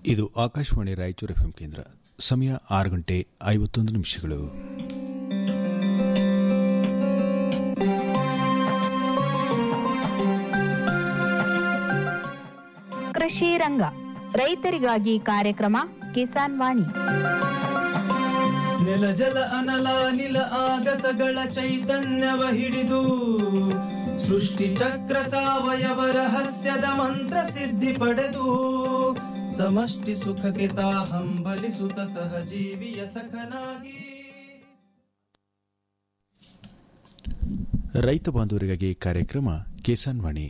ಇದು ಆಕಾಶವಾಣಿ ರಾಯಚೂರು ಎಫ್ಎಂ ಕೇಂದ್ರ ಸಮಯ ಆರು ಗಂಟೆ ಐವತ್ತೊಂದು ನಿಮಿಷಗಳು ಕೃಷಿ ರಂಗ ರೈತರಿಗಾಗಿ ಕಾರ್ಯಕ್ರಮ ಕಿಸಾನ್ ವಾಣಿ ನೆಲ ಜಲ ಅನಲ ನಿಲ ಆಗಸಗಳ ಚೈತನ್ಯವ ಹಿಡಿದು ಸೃಷ್ಟಿ ಚಕ್ರ ಸಾವಯವ ರಹಸ್ಯದ ಮಂತ್ರ ಸಿದ್ಧಿ ಪಡೆದು ಸಮಷ್ಟಿ ಸುಖಕ್ಕೆ ತಾ ಹಂಬಲಿಸುತ್ತ ಸಹಜೀವಿಯ ಸಖನಾಗಿ ರೈತ ಬಾಂಧವರಿಗಾಗಿ ಕಾರ್ಯಕ್ರಮ ಕಿಸಾನ್ ವಾಣಿ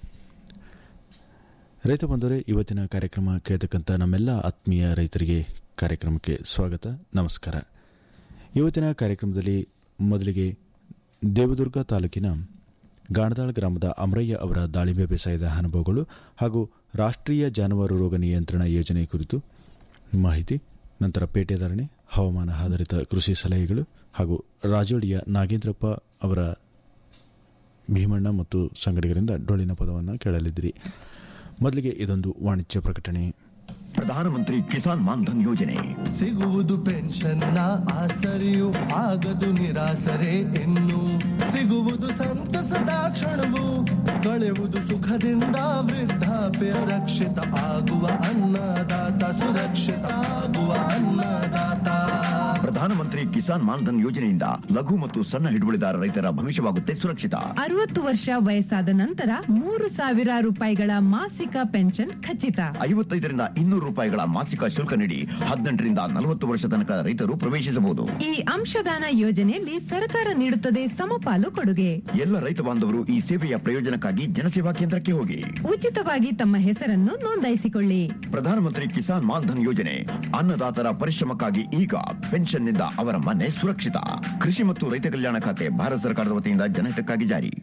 ರೈತ ಬಾಂಧವರೇ ಇವತ್ತಿನ ಕಾರ್ಯಕ್ರಮ ಕೇಳ್ತಕ್ಕಂಥ ನಮ್ಮೆಲ್ಲ ಆತ್ಮೀಯ ರೈತರಿಗೆ ಕಾರ್ಯಕ್ರಮಕ್ಕೆ ಸ್ವಾಗತ ನಮಸ್ಕಾರ ಇವತ್ತಿನ ಕಾರ್ಯಕ್ರಮದಲ್ಲಿ ಮೊದಲಿಗೆ ದೇವದುರ್ಗ ತಾಲೂಕಿನ ಗಾಣದಾಳ್ ಗ್ರಾಮದ ಅಮರಯ್ಯ ಅವರ ದಾಳಿಂಬೆ ಬೇಸಾಯದ ಅನುಭವಗಳು ಹಾಗೂ ರಾಷ್ಟ್ರೀಯ ಜಾನುವಾರು ರೋಗ ನಿಯಂತ್ರಣ ಯೋಜನೆ ಕುರಿತು ಮಾಹಿತಿ ನಂತರ ಪೇಟೆದಾರಣೆ ಹವಾಮಾನ ಆಧಾರಿತ ಕೃಷಿ ಸಲಹೆಗಳು ಹಾಗೂ ರಾಜೋಡಿಯ ನಾಗೇಂದ್ರಪ್ಪ ಅವರ ಭೀಮಣ್ಣ ಮತ್ತು ಸಂಗಡಿಗರಿಂದ ಡೊಳ್ಳಿನ ಪದವನ್ನು ಕೇಳಲಿದ್ದೀರಿ ಮೊದಲಿಗೆ ಇದೊಂದು ವಾಣಿಜ್ಯ ಪ್ರಕಟಣೆ ಪ್ರಧಾನಮಂತ್ರಿ ಕಿಸಾನ್ ಮಾನ್ಧನ್ ಯೋಜನೆ ಸಿಗುವುದು ಪೆನ್ಷನ್ನ ಆಸರೆಯು ಆಗದು ನಿರಾಸರೆ ಇನ್ನು ಸಿಗುವುದು ಸಂತಸದ ಕ್ಷಣವು ಕಳೆಯುವುದು ಸುಖದಿಂದ ವೃದ್ಧಾಪ್ಯ ರಕ್ಷಿತ ಆಗುವ ಅನ್ನದಾತ ಸುರಕ್ಷಿತ ಆಗುವ ಅನ್ನದಾತ ಪ್ರಧಾನಮಂತ್ರಿ ಕಿಸಾನ್ ಮಾನ್ಧನ್ ಯೋಜನೆಯಿಂದ ಲಘು ಮತ್ತು ಸಣ್ಣ ಹಿಡುವಳಿದಾರ ರೈತರ ಭವಿಷ್ಯವಾಗುತ್ತೆ ಸುರಕ್ಷಿತ ಅರವತ್ತು ವರ್ಷ ವಯಸ್ಸಾದ ನಂತರ ಮೂರು ಸಾವಿರ ರೂಪಾಯಿಗಳ ಮಾಸಿಕ ಪೆನ್ಷನ್ ಖಚಿತ ಐವತ್ತೈದರಿಂದ ಇನ್ನೂರು ರೂಪಾಯಿಗಳ ಮಾಸಿಕ ಶುಲ್ಕ ನೀಡಿ ಹದಿನೆಂಟರಿಂದ ನಲವತ್ತು ವರ್ಷ ತನಕ ರೈತರು ಪ್ರವೇಶಿಸಬಹುದು ಈ ಅಂಶದಾನ ಯೋಜನೆಯಲ್ಲಿ ಸರ್ಕಾರ ನೀಡುತ್ತದೆ ಸಮಪಾಲು ಕೊಡುಗೆ ಎಲ್ಲ ರೈತ ಬಾಂಧವರು ಈ ಸೇವೆಯ ಪ್ರಯೋಜನಕ್ಕಾಗಿ ಜನಸೇವಾ ಕೇಂದ್ರಕ್ಕೆ ಹೋಗಿ ಉಚಿತವಾಗಿ ತಮ್ಮ ಹೆಸರನ್ನು ನೋಂದಾಯಿಸಿಕೊಳ್ಳಿ ಪ್ರಧಾನಮಂತ್ರಿ ಕಿಸಾನ್ ಮಾನ್ಧನ್ ಯೋಜನೆ ಅನ್ನದಾತರ ಪರಿಶ್ರಮಕ್ಕಾಗಿ ಈಗ ಪೆನ್ಷನ್ನಿಂದ ಅವರ ಮನೆ ಸುರಕ್ಷಿತ ಕೃಷಿ ಮತ್ತು ರೈತ ಕಲ್ಯಾಣ ಖಾತೆ ಭಾರತ ಸರ್ಕಾರದ ವತಿಯಿಂದ ಜನಹಿತಕ್ಕಾಗಿ ಜಾರಿ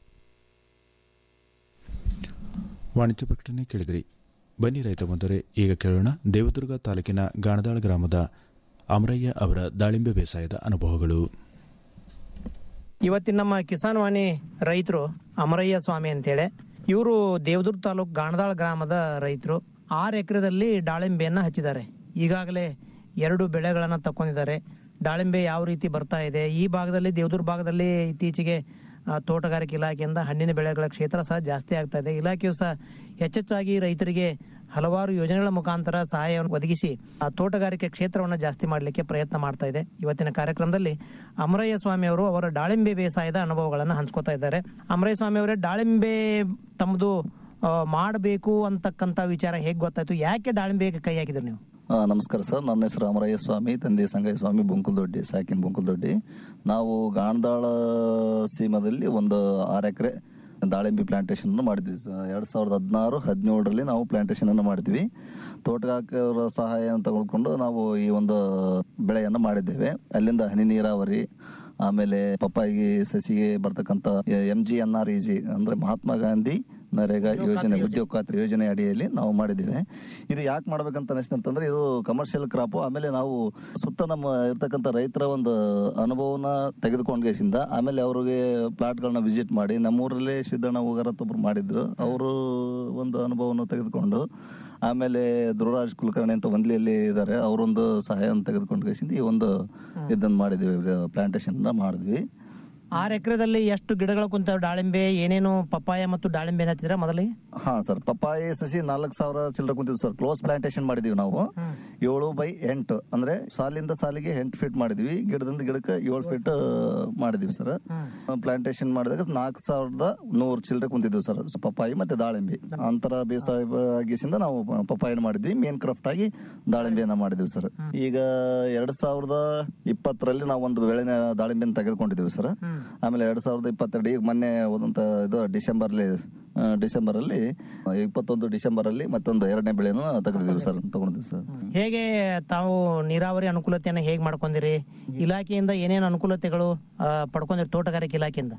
ವಾಣಿಜ್ಯ ಪ್ರಕಟಣೆ ಕೇಳಿದ್ರಿ ಬನ್ನಿ ರೈತ ಬಂದರೆ ಈಗ ಕೇಳೋಣ ದೇವದುರ್ಗ ತಾಲೂಕಿನ ಗಾಣದಾಳ ಗ್ರಾಮದ ಅಮರಯ್ಯ ಅವರ ದಾಳಿಂಬೆ ಬೇಸಾಯದ ಅನುಭವಗಳು ಇವತ್ತಿನ ನಮ್ಮ ಕಿಸಾನ್ ವಾಣಿ ರೈತರು ಅಮರಯ್ಯ ಸ್ವಾಮಿ ಅಂತೇಳಿ ಇವರು ದೇವದುರ್ಗ ತಾಲೂಕು ಗಾಣದಾಳ ಗ್ರಾಮದ ರೈತರು ಆರು ಎಕರೆದಲ್ಲಿ ದಾಳಿಂಬೆಯನ್ನು ಹಚ್ಚಿದ್ದಾರೆ ಈಗಾಗಲೇ ಎರಡು ಬೆಳೆಗಳನ್ನು ತಕೊಂಡಿದ್ದಾರೆ ದಾಳಿಂಬೆ ಯಾವ ರೀತಿ ಬರ್ತಾ ಇದೆ ಈ ಭಾಗದಲ್ಲಿ ದೇವದುರ್ಗ ಭಾಗದಲ್ಲಿ ಇತ್ತೀಚೆಗೆ ಆ, ತೋಟಗಾರಿಕೆ ಇಲಾಖೆಯಿಂದ ಹಣ್ಣಿನ ಬೆಳೆಗಳ ಕ್ಷೇತ್ರ ಸಹ ಜಾಸ್ತಿ ಆಗ್ತಾ ಇದೆ ಇಲಾಖೆಯು ಸಹ ಹೆಚ್ಚೆಚ್ಚಾಗಿ ರೈತರಿಗೆ ಹಲವಾರು ಯೋಜನೆಗಳ ಮುಖಾಂತರ ಸಹಾಯವನ್ನು ಒದಗಿಸಿ ಆ ತೋಟಗಾರಿಕೆ ಕ್ಷೇತ್ರವನ್ನು ಜಾಸ್ತಿ ಮಾಡಲಿಕ್ಕೆ ಪ್ರಯತ್ನ ಮಾಡ್ತಾ ಇದೆ ಇವತ್ತಿನ ಕಾರ್ಯಕ್ರಮದಲ್ಲಿ ಅಮರಯ್ಯ ಸ್ವಾಮಿ ಅವರು ಅವರ ದಾಳಿಂಬೆ ಬೇಸಾಯದ ಅನುಭವಗಳನ್ನು ಹಂಚ್ಕೋತಾ ಇದ್ದಾರೆ ಅಮರಯ್ಯ ಸ್ವಾಮಿ ಅವರೇ ದಾಳಿಂಬೆ ತಮ್ಮದು ಮಾಡಬೇಕು ಅಂತಕ್ಕಂಥ ವಿಚಾರ ಹೇಗೆ ಗೊತ್ತಾಯ್ತು ಯಾಕೆ ದಾಳಿಂಬೆಗೆ ಕೈ ಹಾಕಿದ್ರಿ ನೀವು ಆ, ನಮಸ್ಕಾರ ಸರ್ ನನ್ನ ಹೆಸರು ಅಮರಯ್ಯ ಸ್ವಾಮಿ ತಂದೆ ಸಂಗಯ್ಯ ಸ್ವಾಮಿ ಬುಂಕುಲ್ದೊಡ್ಡಿ ಸಾಕಿನ ಬುಂಕುಲ್ದೊಡ್ಡಿ ನಾವು ಗಾಣದಾಳ ಸೀಮದಲ್ಲಿ ಒಂದು ಆರು ಎಕರೆ ದಾಳಿಂಬೆ ಪ್ಲಾಂಟೇಶನ್ ಮಾಡಿದ್ವಿ ಎರಡು ಸಾವಿರದ ಹದಿನಾರು ಹದಿನೇಳರಲ್ಲಿ ನಾವು ಪ್ಲಾಂಟೇಶನ್ ಅನ್ನು ಮಾಡಿದ್ವಿ ತೋಟಗಾರಿಕೆಯವರ ಸಹಾಯ ತೆಗೆದುಕೊಂಡು ನಾವು ಈ ಒಂದು ಬೆಳೆಯನ್ನು ಮಾಡಿದ್ದೇವೆ ಅಲ್ಲಿಂದ ಹನಿ ನೀರಾವರಿ ಆಮೇಲೆ ಪಪ್ಪಾಯಿ ಸಸಿಗೆ ಬರ್ತಕ್ಕಂಥ M G N R E G ಅಂದ್ರೆ ಮಹಾತ್ಮ ಗಾಂಧಿ ನರೇಗಾ ಯೋಜನೆ ಉದ್ಯೋಗ ಖಾತ್ರಿ ಯೋಜನೆ ಅಡಿಯಲ್ಲಿ ನಾವು ಮಾಡಿದ್ದೇವೆ ಇದು ಯಾಕೆ ಮಾಡ್ಬೇಕಂತ ಅನಿಸ್ತಂತಂದ್ರೆ ಇದು ಕಮರ್ಷಿಯಲ್ ಕ್ರಾಪ್ ಆಮೇಲೆ ನಾವು ಸುತ್ತ ನಮ್ಮ ಇರ್ತಕ್ಕಂಥ ರೈತರ ಒಂದು ಅನುಭವನ ತೆಗೆದುಕೊಂಡ್ಗೇಸಿಂದ ಆಮೇಲೆ ಅವ್ರಿಗೆ ಪ್ಲಾಟ್ಗಳನ್ನ ವಿಸಿಟ್ ಮಾಡಿ ನಮ್ಮೂರಲ್ಲೇ ಸಿದ್ದಣ್ಣ ಹೋಗಾರತ್ ಒಬ್ರು ಮಾಡಿದ್ರು ಅವರು ಒಂದು ಅನುಭವವನ್ನು ತೆಗೆದುಕೊಂಡು ಆಮೇಲೆ ಧ್ರುವರಾಜ್ ಕುಲಕರ್ಣಿ ಅಂತ ಒಂದ್ಲಿಯಲ್ಲಿ ಇದ್ದಾರೆ ಅವರೊಂದು ಸಹಾಯವನ್ನು ತೆಗೆದುಕೊಂಡು ಈ ಒಂದು ಇದನ್ನ ಮಾಡಿದ್ವಿ ಪ್ಲಾಂಟೇಶನ್ ಮಾಡಿದ್ವಿ ಆರು ಎಕರೆದಲ್ಲಿ ಎಷ್ಟು ಗಿಡಗಳು ಕುಂತಾವೆ ದಾಳಿಂಬೆ ಏನೇನು ಪಪ್ಪಾಯ ಮತ್ತು ದಾಳಿಂಬೆ ಹಚ್ಚಿದ್ರೆ ಮೊದಲಿಗೆ ಹಾ ಸರ್ ಪಪ್ಪಾಯಿ ಸಸಿ ನಾಲ್ಕು ಸಾವಿರ ಚಿಲ್ಲರೆ ಕುಂತಿದ್ವಿ ಸರ್ ಕ್ಲೋಸ್ ಪ್ಲಾಂಟೇಶನ್ ಮಾಡಿದೀವಿ ನಾವು ಏಳು ಬೈ ಎಂಟು ಅಂದ್ರೆ ಸಾಲಿಂದ ಸಾಲಿಗೆ ಎಂಟು ಫೀಟ್ ಮಾಡಿದ್ವಿ ಗಿಡದಿಂದ ಗಿಡಕ್ಕೆ ಏಳು ಫೀಟ್ ಮಾಡಿದ್ವಿ ಸರ್ ಪ್ಲಾಂಟೇಶನ್ ಮಾಡಿದಾಗ ನಾಲ್ಕು ಸಾವಿರದ ನೂರು ಚಿಲ್ಲರೆ ಕುಂತಿದ್ವಿ ಸರ್ ಪಪ್ಪಾಯಿ ಮತ್ತೆ ದಾಳಿಂಬೆ ಅಂತರ ಬೇಸಾಯ ಆಗಿಸಿಂದ ನಾವು ಪಪ್ಪಾಯಿನ ಮಾಡಿದ್ವಿ ಮೇನ್ ಕ್ರಾಫ್ಟ್ ಆಗಿ ದಾಳಿಂಬೆಯನ್ನ ಮಾಡಿದ್ವಿ ಸರ್ ಈಗ ಎರಡ್ ಸಾವಿರದ ಇಪ್ಪತ್ತರಲ್ಲಿ ನಾವು ಒಂದು ಬೆಳೆನ ದಾಳಿಂಬೆನ ತೆಗೆದುಕೊಂಡಿದ್ದೀವಿ ಸರ್ ಆಮೇಲೆ ಎರಡ್ ಸಾವಿರದ ಇಪ್ಪತ್ತೆರಡು ಈಗ ಮೊನ್ನೆ ಹೋದಂತ ಇದು ಡಿಸೆಂಬರ್ ಡಿಸೆಂಬರ್ ಅಲ್ಲಿ ಇಪ್ಪತ್ತೊಂದು ಡಿಸೆಂಬರ್ ಅಲ್ಲಿ ಮತ್ತೊಂದು ಎರಡನೇ ಬೆಳೆನ ತೆಗೆದಿದ್ದೀವಿ ಸರ್ ತಗೊಂಡಿದ್ದೀವಿ ಸರ್ ಹೇಗೆ ತಾವು ನೀರಾವರಿ ಅನುಕೂಲತೆಯನ್ನು ಹೇಗೆ ಮಾಡ್ಕೊಂಡಿರಿ ಇಲಾಖೆಯಿಂದ ಏನೇನು ಅನುಕೂಲತೆಗಳು ಆ, ಪಡ್ಕೊಂಡಿರಿ ತೋಟಗಾರಿಕೆ ಇಲಾಖೆಯಿಂದ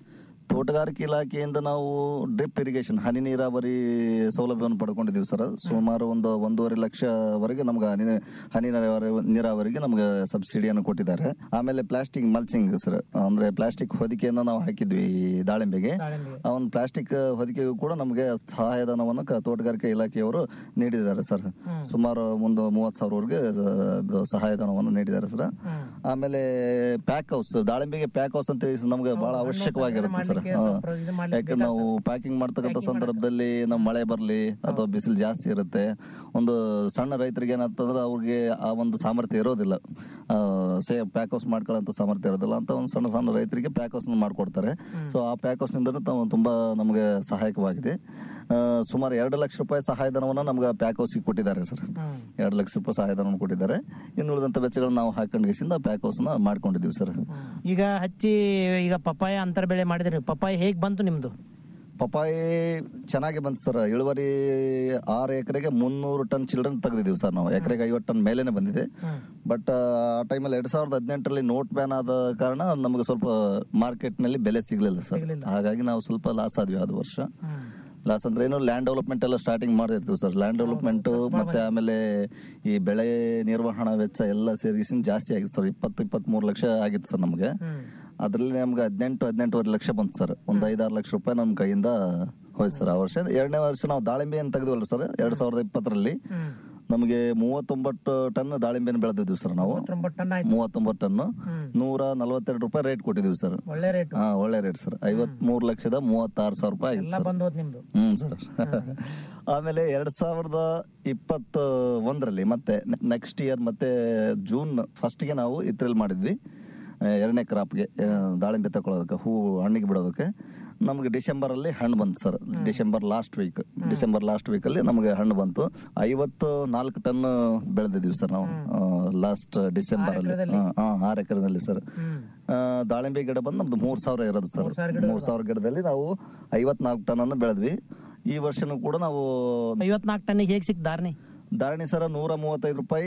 ತೋಟಗಾರಿಕೆ ಇಲಾಖೆಯಿಂದ ನಾವು ಡ್ರಿಪ್ ಇರಿಗೇಷನ್ ಹನಿ ನೀರಾವರಿ ಸೌಲಭ್ಯವನ್ನು ಪಡ್ಕೊಂಡಿದ್ದೀವಿ ಸರ್ ಸುಮಾರು ಒಂದು ಒಂದೂವರೆ ಲಕ್ಷವರೆಗೆ ನಮ್ಗೆ ಹನಿ ಹನಿ ನೀರಾವರಿ ನೀರಾವರಿಗೆ ನಮ್ಗೆ ಸಬ್ಸಿಡಿಯನ್ನು ಕೊಟ್ಟಿದ್ದಾರೆ ಆಮೇಲೆ ಪ್ಲಾಸ್ಟಿಕ್ ಮಲ್ಚಿಂಗ್ ಸರ್ ಅಂದ್ರೆ ಪ್ಲಾಸ್ಟಿಕ್ ಹೊದಿಕೆಯನ್ನು ನಾವು ಹಾಕಿದ್ವಿ ಈ ದಾಳಿಂಬೆಗೆ ಆ ಒಂದು ಪ್ಲಾಸ್ಟಿಕ್ ಹೊದಿಕೆಗೂ ಕೂಡ ನಮಗೆ ಸಹಾಯಧನವನ್ನು ಕ- ತೋಟಗಾರಿಕೆ ಇಲಾಖೆಯವರು ನೀಡಿದ್ದಾರೆ ಸರ್ ಸುಮಾರು ಒಂದು ಮೂವತ್ತು ಸಾವಿರವರೆಗೆ ಅದು ಸಹಾಯಧನವನ್ನು ನೀಡಿದ್ದಾರೆ ಸರ್ ಆಮೇಲೆ ಪ್ಯಾಕ್ ಹೌಸ್ ದಾಳಿಂಬೆಗೆ ಪ್ಯಾಕ್ ಹೌಸ್ ಅಂತ ಹೇಳಿ ನಮ್ಗೆ ಬಹಳ ಅವಶ್ಯಕವಾಗಿರುತ್ತೆ ಸರ್ ಯಾಕಂದ್ರೆ ನಾವು ಪ್ಯಾಕಿಂಗ್ ಮಾಡ್ತಕ್ಕಂಥ ಸಂದರ್ಭದಲ್ಲಿ ನಮ್ಮ ಮಳೆ ಬರ್ಲಿ ಅಥವಾ ಬಿಸಿಲು ಜಾಸ್ತಿ ಇರುತ್ತೆ ಒಂದು ಸಣ್ಣ ರೈತರಿಗೆ ಏನಂತಂದ್ರೆ ಅವ್ರಿಗೆ ಆ ಒಂದು ಸಾಮರ್ಥ್ಯ ಇರೋದಿಲ್ಲ ಸೇ ಪ್ಯಾಕ್ ಹೌಸ್ ಮಾಡ್ಕೊಳ್ಳೋಂಥ ಸಾಮರ್ಥ್ಯ ಇರೋದಿಲ್ಲ ಅಂತ ಒಂದು ಸಣ್ಣ ಸಣ್ಣ ರೈತರಿಗೆ ಪ್ಯಾಕ್ ಹೌಸ್ ಮಾಡ್ಕೊಡ್ತಾರೆ ಸೊ ಆ ಪ್ಯಾಕ್ ಹೌಸ್ ನಿಂದ ತುಂಬಾ ನಮಗೆ ಸಹಾಯಕವಾಗಿದೆ ಆ, ಸುಮಾರು ಎರಡು ಲಕ್ಷ ರೂಪಾಯಿ ಸಹಾಯಧನವನ್ನು ನಮ್ಗೆ ಪ್ಯಾಕ್ ಹೌಸ್ಗೆ ಕೊಟ್ಟಿದ್ದಾರೆ ಸರ್ ಎರಡು ಲಕ್ಷ ರೂಪಾಯಿ ಸಹಾಯಧನವನ್ನು ಕೊಟ್ಟಿದ್ದಾರೆ ಇನ್ನು ಉಳಿದಂತ ವೆಚ್ಚಗಳನ್ನ ನಾವು ಹಾಕೊಂಡ್ಗಿಸಿಂದ ಪ್ಯಾಕ್ ಹೌಸ್ ನ ಮಾಡ್ಕೊಂಡಿದ್ದೀವಿ ಸರ್ ಈಗ ಹಚ್ಚಿ ಈಗ ಪಪ್ಪಾಯ ಅಂತರ ಬೆಳೆ ಮಾಡಿದ್ರಿ ಪಪ್ಪಾಯ ಹೇಗ್ ಬಂತು ನಿಮ್ದು ಪಪಾಯಿ ಚೆನ್ನಾಗಿ ಬಂತು ಸರ್ ಇಳುವರಿ ಆರು ಎಕರೆಗೆ ಮುನ್ನೂರು ಟನ್ ಚಿಲ್ಡ್ರನ್ ತೆಗೆದಿದ್ದೀವಿ ಸರ್ ನಾವು ಎಕರೆಗೆ ಐವತ್ತು ಟನ್ ಮೇಲೇನೆ ಬಂದಿದೆ ಬಟ್ ಆ ಟೈಮಲ್ಲಿ ಎರಡ್ ಸಾವಿರದ ಹದಿನೆಂಟರಲ್ಲಿ ನೋಟ್ ಬ್ಯಾನ್ ಆದ ಕಾರಣ ನಮಗೆ ಸ್ವಲ್ಪ ಮಾರ್ಕೆಟ್ ನಲ್ಲಿ ಬೆಲೆ ಸಿಗ್ಲಿಲ್ಲ ಸರ್ ಹಾಗಾಗಿ ನಾವು ಸ್ವಲ್ಪ ಲಾಸ್ ಆದ್ವಿ ಆದ ವರ್ಷ ಲಾಸ್ ಅಂದ್ರೆ ಏನು ಲ್ಯಾಂಡ್ ಡೆವಲಪ್ಮೆಂಟ್ ಎಲ್ಲ ಸ್ಟಾರ್ಟಿಂಗ್ ಮಾಡಿರ್ತೀವಿ ಸರ್ ಲ್ಯಾಂಡ್ ಡೆವಲಪ್ಮೆಂಟ್ ಮತ್ತೆ ಆಮೇಲೆ ಈ ಬೆಳೆ ನಿರ್ವಹಣಾ ವೆಚ್ಚ ಎಲ್ಲ ಸೇರಿಸಿ ಜಾಸ್ತಿ ಆಗಿತ್ತು ಸರ್ ಇಪ್ಪತ್ತು ಇಪ್ಪತ್ತ್ ಮೂರು ಲಕ್ಷ ಆಗಿತ್ತು ಸರ್ ನಮಗೆ ಅದ್ರಲ್ಲಿ ನಮ್ಗೆ ಹದಿನೆಂಟು ಹದಿನೆಂಟುವರೆ ಲಕ್ಷ ಬಂತು ಸರ್ ಒಂದ್ ಐದಾರು ಲಕ್ಷ ರೂಪಾಯಿ ನಮ್ಮ ಕೈಯಿಂದ ಹೋಯ್ತು ಸರ್ ಆ ವರ್ಷ ಎರಡನೇ ವರ್ಷ ನಾವು ದಾಳಿಂಬೆಯನ್ನು ತೆಗೆದ್ವಲ್ಲ ಸರ್ ಎರಡ್ ಸಾವಿರದ ಇಪ್ಪತ್ತರಲ್ಲಿ ನಮಗೆ ಮೂವತ್ತೊಂಬತ್ತು ಟನ್ ದಾಳಿಂಬೆನ ಬೆಳೆದಿದ್ವಿ ಸರ್ ನಾವು ಟನ್ ಆಯ್ತು ಮೂವತ್ತೊಂಬತ್ತು ಟನ್ ನೂರ ನಲವತ್ತೆರಡು ರೂಪಾಯಿ ರೇಟ್ ಕೊಟ್ಟಿದ್ವಿ ಸರ್ ಒಳ್ಳೆ ರೇಟ್ ಹಾ ಒಳ್ಳೆ ರೇಟ್ ಸರ್ ಐವತ್ ಮೂರು ಲಕ್ಷದ ಮೂವತ್ತಾರು ಸಾವಿರ ರೂಪಾಯಿ ಆಗಿತ್ತು ಎಲ್ಲ ಸರ್ ಬಂದ್ ಹೋದ್ ನಿಮ್ದು ಹ್ಮ್ ಸರ್ ಆಮೇಲೆ ಎರಡ್ ಸಾವಿರದ ಇಪ್ಪತ್ತ ಒಂದರಲ್ಲಿ ಮತ್ತೆ ನೆಕ್ಸ್ಟ್ ಇಯರ್ ಮತ್ತೆ ಜೂನ್ ಫಸ್ಟ್ ಗೆ ನಾವು ಇದ್ರಲ್ಲಿ ಮಾಡಿದ್ವಿ ಆ, ಎರಡನೇ ಕ್ರಾಪ್ಗೆ ದಾಳಿಂಬೆ ತಗೊಳ್ಳೋದಕ್ಕೆ ಹೂ ಹಣ್ಣಿಗೆ ಬಿಡೋದಕ್ಕೆ ನಮಗೆ ಡಿಸೆಂಬರ್ ಅಲ್ಲಿ ಹಣ್ಣು ಬಂತು sir December last week December last week ಅಲ್ಲಿ ನಮಗೆ ಹಣ್ಣು ಬಂತು ಐವತ್ತು ನಾಲ್ಕು ಟನ್ ಬೆಳೆದಿದ್ವಿ ಸರ್ ನಾವು ಲಾಸ್ಟ್ ಡಿಸೆಂಬರ್ ಅಲ್ಲಿ ಹಾ ಆರು ಎಕರೆದಲ್ಲಿ ಸರ್ ಆ, ದಾಳಿಂಬೆ ಗಿಡ ಬಂದು ನಮ್ದು ಮೂರ್ ಸಾವಿರ ಇರೋದು ಸರ್ ಮೂರ್ ಸಾವಿರ ಗಿಡದಲ್ಲಿ ನಾವು ಐವತ್ನಾಲ್ಕು ಟನ್ ಅನ್ನು ಬೆಳೆದ್ವಿ ಈ ವರ್ಷನೂ ಕೂಡ ನಾವು ಐವತ್ನಾಲ್ಕು ಟನ್ನಿಗೆ ಹೇಗ್ ಸಿಕ್ ಧಾರಣಿ ಧಾರಣಿ ಸರ ನೂರ ಮೂವತ್ತೈದು ರೂಪಾಯಿ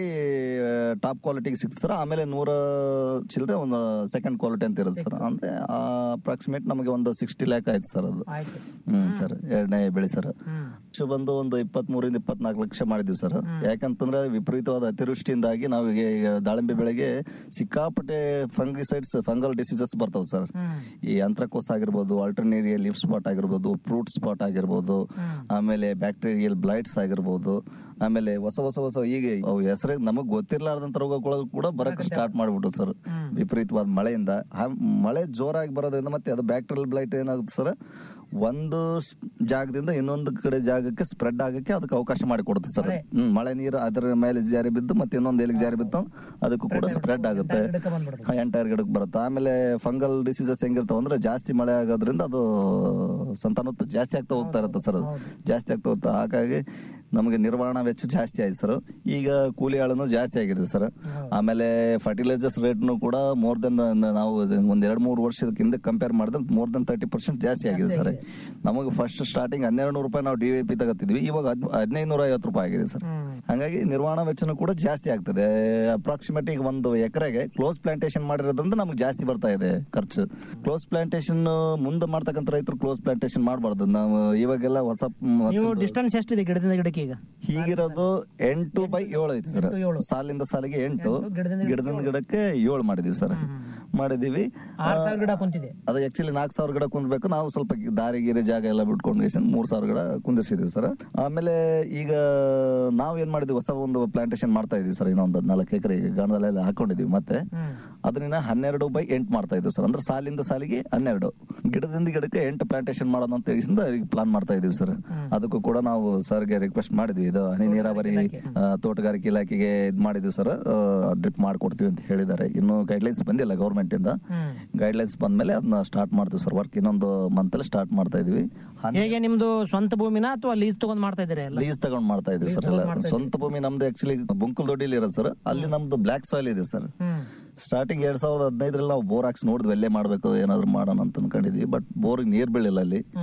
ಟಾಪ್ ಕ್ವಾಲಿಟಿಗೆ ಸಿಕ್ತು ಸರ್ ಆಮೇಲೆ ನೂರ ಚಿಲ್ಲರೆ ಒಂದು ಸೆಕೆಂಡ್ ಕ್ವಾಲಿಟಿ ಅಂತ ಇರುತ್ತೆ ಸರ್ ಅಂದ್ರೆ ಅಪ್ರಾಕ್ಸಿಮೇಟ್ ನಮಗೆ ಒಂದು ಸಿಕ್ಸ್ಟಿ ಲ್ಯಾಕ್ ಆಯ್ತು ಸರ್ ಅದು ಆಯ್ತು ಹ್ಮ್ ಸರ್ ಎರಡನೇ ಬೆಳೆ ಸರ್ ಲಕ್ಷ ಬಂದು ಒಂದು ಇಪ್ಪತ್ತ್ ಮೂರಿಂದ ಇಪ್ಪತ್ನಾಲ್ಕು ಲಕ್ಷ ಮಾಡಿದ್ವಿ ಸರ್ ಯಾಕಂತಂದ್ರೆ ವಿಪರೀತವಾದ ಅತಿವೃಷ್ಟಿಯಿಂದಾಗಿ ನಾವು ಈಗ ಈಗ ದಾಳಿಂಬೆ ಬೆಳೆಗೆ ಸಿಕ್ಕಾಪಟ್ಟೆ ಫಂಗಿಸೈಡ್ಸ್ ಫಂಗಲ್ ಡಿಸೀಸಸ್ ಬರ್ತಾವ್ ಸರ್ ಈ ಅಂತ್ರಕೋಸ್ ಆಗಿರ್ಬೋದು ಆಲ್ಟರ್ನೇರಿಯಲ್ ಲಿಫ್ ಸ್ಪಾಟ್ ಆಗಿರ್ಬೋದು ಫ್ರೂಟ್ ಸ್ಪಾಟ್ ಆಗಿರ್ಬೋದು ಆಮೇಲೆ ಬ್ಯಾಕ್ಟೀರಿಯಲ್ ಬ್ಲೈಟ್ಸ್ ಆಗಿರ್ಬೋದು ಆಮೇಲೆ ಹೊಸ ಹೊಸ ಹೊಸ ಈಗ ಅವು ಹೆಸರೇ ನಮಗ್ ಗೊತ್ತಿರ್ಲಾರ್ದಂತ ರೋಗಗಳು ಕೂಡ ಬರಕ್ ಸ್ಟಾರ್ಟ್ ಮಾಡ್ಬಿಟ್ಟು ಸರ್ ವಿಪರೀತವಾದ ಮಳೆಯಿಂದ ಆ ಮಳೆ ಜೋರಾಗಿ ಬರೋದ್ರಿಂದ ಮತ್ತೆ ಅದು ಬ್ಯಾಕ್ಟೀರಿಯಲ್ ಬ್ಲೈಟ್ ಏನಾಗುತ್ತೆ ಸರ್ ಒಂದು ಸ್- ಜಾಗದಿಂದ ಇನ್ನೊಂದು ಕಡೆ ಜಾಗಕ್ಕೆ ಸ್ಪ್ರೆಡ್ ಆಗಕ್ಕೆ ಅದಕ್ಕೆ ಅವಕಾಶ ಮಾಡಿಕೊಡುತ್ತೆ ಸರ್ ಹ್ಮ್ ಮಳೆ ನೀರು ಅದರ ಮೇಲೆ ಜಾರಿ ಬಿದ್ದು ಮತ್ತೆ ಇನ್ನೊಂದು ಎಲ್ಲಿಗೆ ಜಾರಿ ಬಿತ್ತು ಅದಕ್ಕೂ ಕೂಡ ಸ್ಪ್ರೆಡ್ ಆಗುತ್ತೆ ಎಂಟೈರ್ ಗಿಡಕ್ಕೆ ಬರುತ್ತೆ ಆಮೇಲೆ ಫಂಗಲ್ ಡಿಸೀಸಸ್ ಹೆಂಗಿರ್ತಾವ ಅಂದ್ರೆ ಜಾಸ್ತಿ ಮಳೆ ಆಗೋದ್ರಿಂದ ಅದು ಸಂತಾನೋತ್ಪತ್ತಿ ಜಾಸ್ತಿ ಆಗ್ತಾ ಹೋಗ್ತಾ ಇರುತ್ತೆ ಸರ್ ಅದು ಜಾಸ್ತಿ ಆಗ್ತಾ ಹೋಗ್ತಾ ಹಾಗಾಗಿ ನಮಗೆ ನಿರ್ವಹಣಾ ವೆಚ್ಚ ಜಾಸ್ತಿ ಆಯ್ತು ಸರ್ ಈಗ ಕೂಲಿ ಆಳನು ಜಾಸ್ತಿ ಆಗಿದೆ ಸರ್ ಆಮೇಲೆ ಫರ್ಟಿಲೈಸರ್ಸ್ ರೇಟ್ನು ಕೂಡ ಮೋರ್ ದೆನ್ ನಾವು ಒಂದ್ ಎರಡ್ ಮೂರು ವರ್ಷದ ಹಿಂದೆ ಕಂಪೇರ್ ಮಾಡಿದ್ರೆ ಮೋರ್ ದೆನ್ ತರ್ಟಿ ಪರ್ಸೆಂಟ್ ಜಾಸ್ತಿ ಆಗಿದೆ ಸರ್ ನಮಗೆ ಫಸ್ಟ್ ಸ್ಟಾರ್ಟಿಂಗ್ ಹನ್ನೆರಡು ನೂರು ರೂಪಾಯಿ ನಾವು ಡಿ ಪಿ ತಗೋತಿದ್ವಿ ಇವಾಗ ಹದಿನೈದು ನೂರ ಐವತ್ತು ರೂಪಾಯಿ ಆಗಿದೆ ಸರ್ ಹಾಗಾಗಿ ನಿರ್ವಹಣಾ ವೆಚ್ಚನೂ ಕೂಡ ಜಾಸ್ತಿ ಆಗ್ತದೆ ಅಪ್ರಾಕ್ಸಿಮೇಟ್ ಈಗ ಒಂದು ಎಕರೆಗೆ ಕ್ಲೋಸ್ ಪ್ಲಾಂಟೇಶನ್ ಮಾಡಿರೋದ್ರಿಂದ ನಮ್ಗೆ ಜಾಸ್ತಿ ಬರ್ತಾ ಇದೆ ಖರ್ಚು ಕ್ಲೋಸ್ ಪ್ಲಾಂಟೇಶನ್ ಮುಂದೆ ಮಾಡ್ತಕ್ಕಂಥ ರೈತರು ಕ್ಲೋಸ್ ಪ್ಲಾಂಟೇಶನ್ ಮಾಡಬಾರ್ದು ನಾವು ಇವಾಗೆಲ್ಲ ಹೊಸ ನೀವು ಡಿಸ್ಟೆನ್ಸ್ ಎಷ್ಟಿದೆ ಗಿಡದಿಂದ ಗಿಡಕ್ಕೆ ಈಗ ಹೀಗಿರೋದು ಎಂಟು ಬೈ ಏಳು ಐತಿ ಸರ್ ಸಾಲಿಂದ ಸಾಲಿಗೆ ಎಂಟು ಗಿಡದಿಂದ ಗಿಡಕ್ಕೆ ಏಳು ಮಾಡಿದೀವಿ ಸರ್ ಮಾಡಿದೀವಿ ಆರ್ ಸಾವಿರ ಗಿಡ ಕುಂತಿದೆ ಅದು ಆಕ್ಚುಲಿ ನಾಲ್ಕು ಸಾವಿರ ಗಿಡ ಕುಂದ್ಬೇಕು ನಾವು ಸ್ವಲ್ಪ ದಾರಿ ಗೀರಿ ಜಾಗ ಎಲ್ಲ ಬಿಟ್ಕೊಂಡು ಮೂರ್ ಸಾವಿರ ಗಿಡ ಕುಂದಿರ್ಸಿದೀವಿ ಸರ್ ಆಮೇಲೆ ಈಗ ನಾವ್ ಏನ್ ಮಾಡಿದ್ವಿ ಹೊಸ ಒಂದು ಪ್ಲಾಂಟೇಶನ್ ಮಾಡ್ತಾ ಇದೀವಿ ಸರ್ ಇನ್ನೊಂದು ನಾಲ್ಕು ಎಕರೆ ಗಾಣದಲ್ಲೆಲ್ಲ ಹಾಕೊಂಡಿದೀವಿ ಮತ್ತೆ ಅದನ್ನ ಹನ್ನೆರಡು ಬೈ ಎಂಟು ಮಾಡ್ತಾ ಇದ್ವಿ ಸರ್ ಅಂದ್ರೆ ಸಾಲಿಂದ ಸಾಲಿಗೆ ಹನ್ನೆರಡು ಗಿಡದಿಂದ ಗಿಡಕ್ಕೆ ಎಂಟು ಪ್ಲಾಂಟೇಶನ್ ಮಾಡೋಣ ಅಂತ ಹೇಳಿಸಿಂದ ಈಗ ಪ್ಲಾನ್ ಮಾಡ್ತಾ ಇದೀವಿ ಸರ್ ಅದಕ್ಕೂ ಕೂಡ ನಾವು ಸರ್ಗೆ ರಿಕ್ವೆಸ್ಟ್ ಮಾಡಿದ್ವಿ ಇದು ಹನಿ ನೀರಾವರಿ ಆ, ತೋಟಗಾರಿಕೆ ಇಲಾಖೆಗೆ ಇದ್ ಮಾಡಿದ್ವಿ ಸರ್ ಡ್ರಿಪ್ ಮಾಡ್ಕೊಡ್ತೀವಿ ಅಂತ ಹೇಳಿದ್ದಾರೆ ಇನ್ನು ಗೈಡ್ಲೈನ್ಸ್ ಬಂದಿಲ್ಲ ಗೌರ್ಮೆಂಟ್ ಇಂದ ಗೈಡ್ಲೈನ್ಸ್ ಬಂದ್ಮೇಲೆ ಅದನ್ನ ಸ್ಟಾರ್ಟ್ ಮಾಡ್ತೀವಿ ಸರ್ ವರ್ಕ್ ಇನ್ನೊಂದು ಮಂತ್ ಅಲ್ಲಿ ಸ್ಟಾರ್ಟ್ ಮಾಡ್ತಾ ಇದೀವಿ ಹೇಗೆ ನಿಮ್ದು ಸ್ವಂತ ಭೂಮಿನ ಅಥವಾ ಲೀಸ್ ತಗೊಂಡ್ ಮಾಡ್ತಾ ಇದ್ದೀರಾ ಎಲ್ಲ ಲೀಸ್ ತಗೊಂಡ್ ಮಾಡ್ತಾ ಇದೀವಿ ಸರ್ ಎಲ್ಲ ಸ್ವಂತ ಭೂಮಿ ನಮ್ದು ಆಕ್ಚುಲಿ ಬುಂಕಲ್ ದೊಡ್ಡಿಲಿ ಇರೋದು ಸರ್ ಅಲ್ಲಿ ನಮ್ದು ಬ್ಲಾಕ್ ಸಾಯಿಲ್ ಇದೆ ಸರ್ ಸ್ಟಾರ್ಟಿಂಗ್ ಎರಡ್ ಸಾವಿರದ ಹದಿನೈದರಲ್ಲಿ ನಾವು ಬೋರ್ ಹಾಕ್ಸಿ ನೋಡಿದ್ವಿ ಎಲ್ಲೇ ಮಾಡ್ಬೇಕು ಏನಾದ್ರು ಮಾಡೋಣ ಅಂತ ಅನ್ಕೊಂಡಿದ್ವಿ ಬಟ್ ಬೋರ್ ನೀರ್ ಬೀಳಿಲ್ಲ ಅಲ್ಲಿ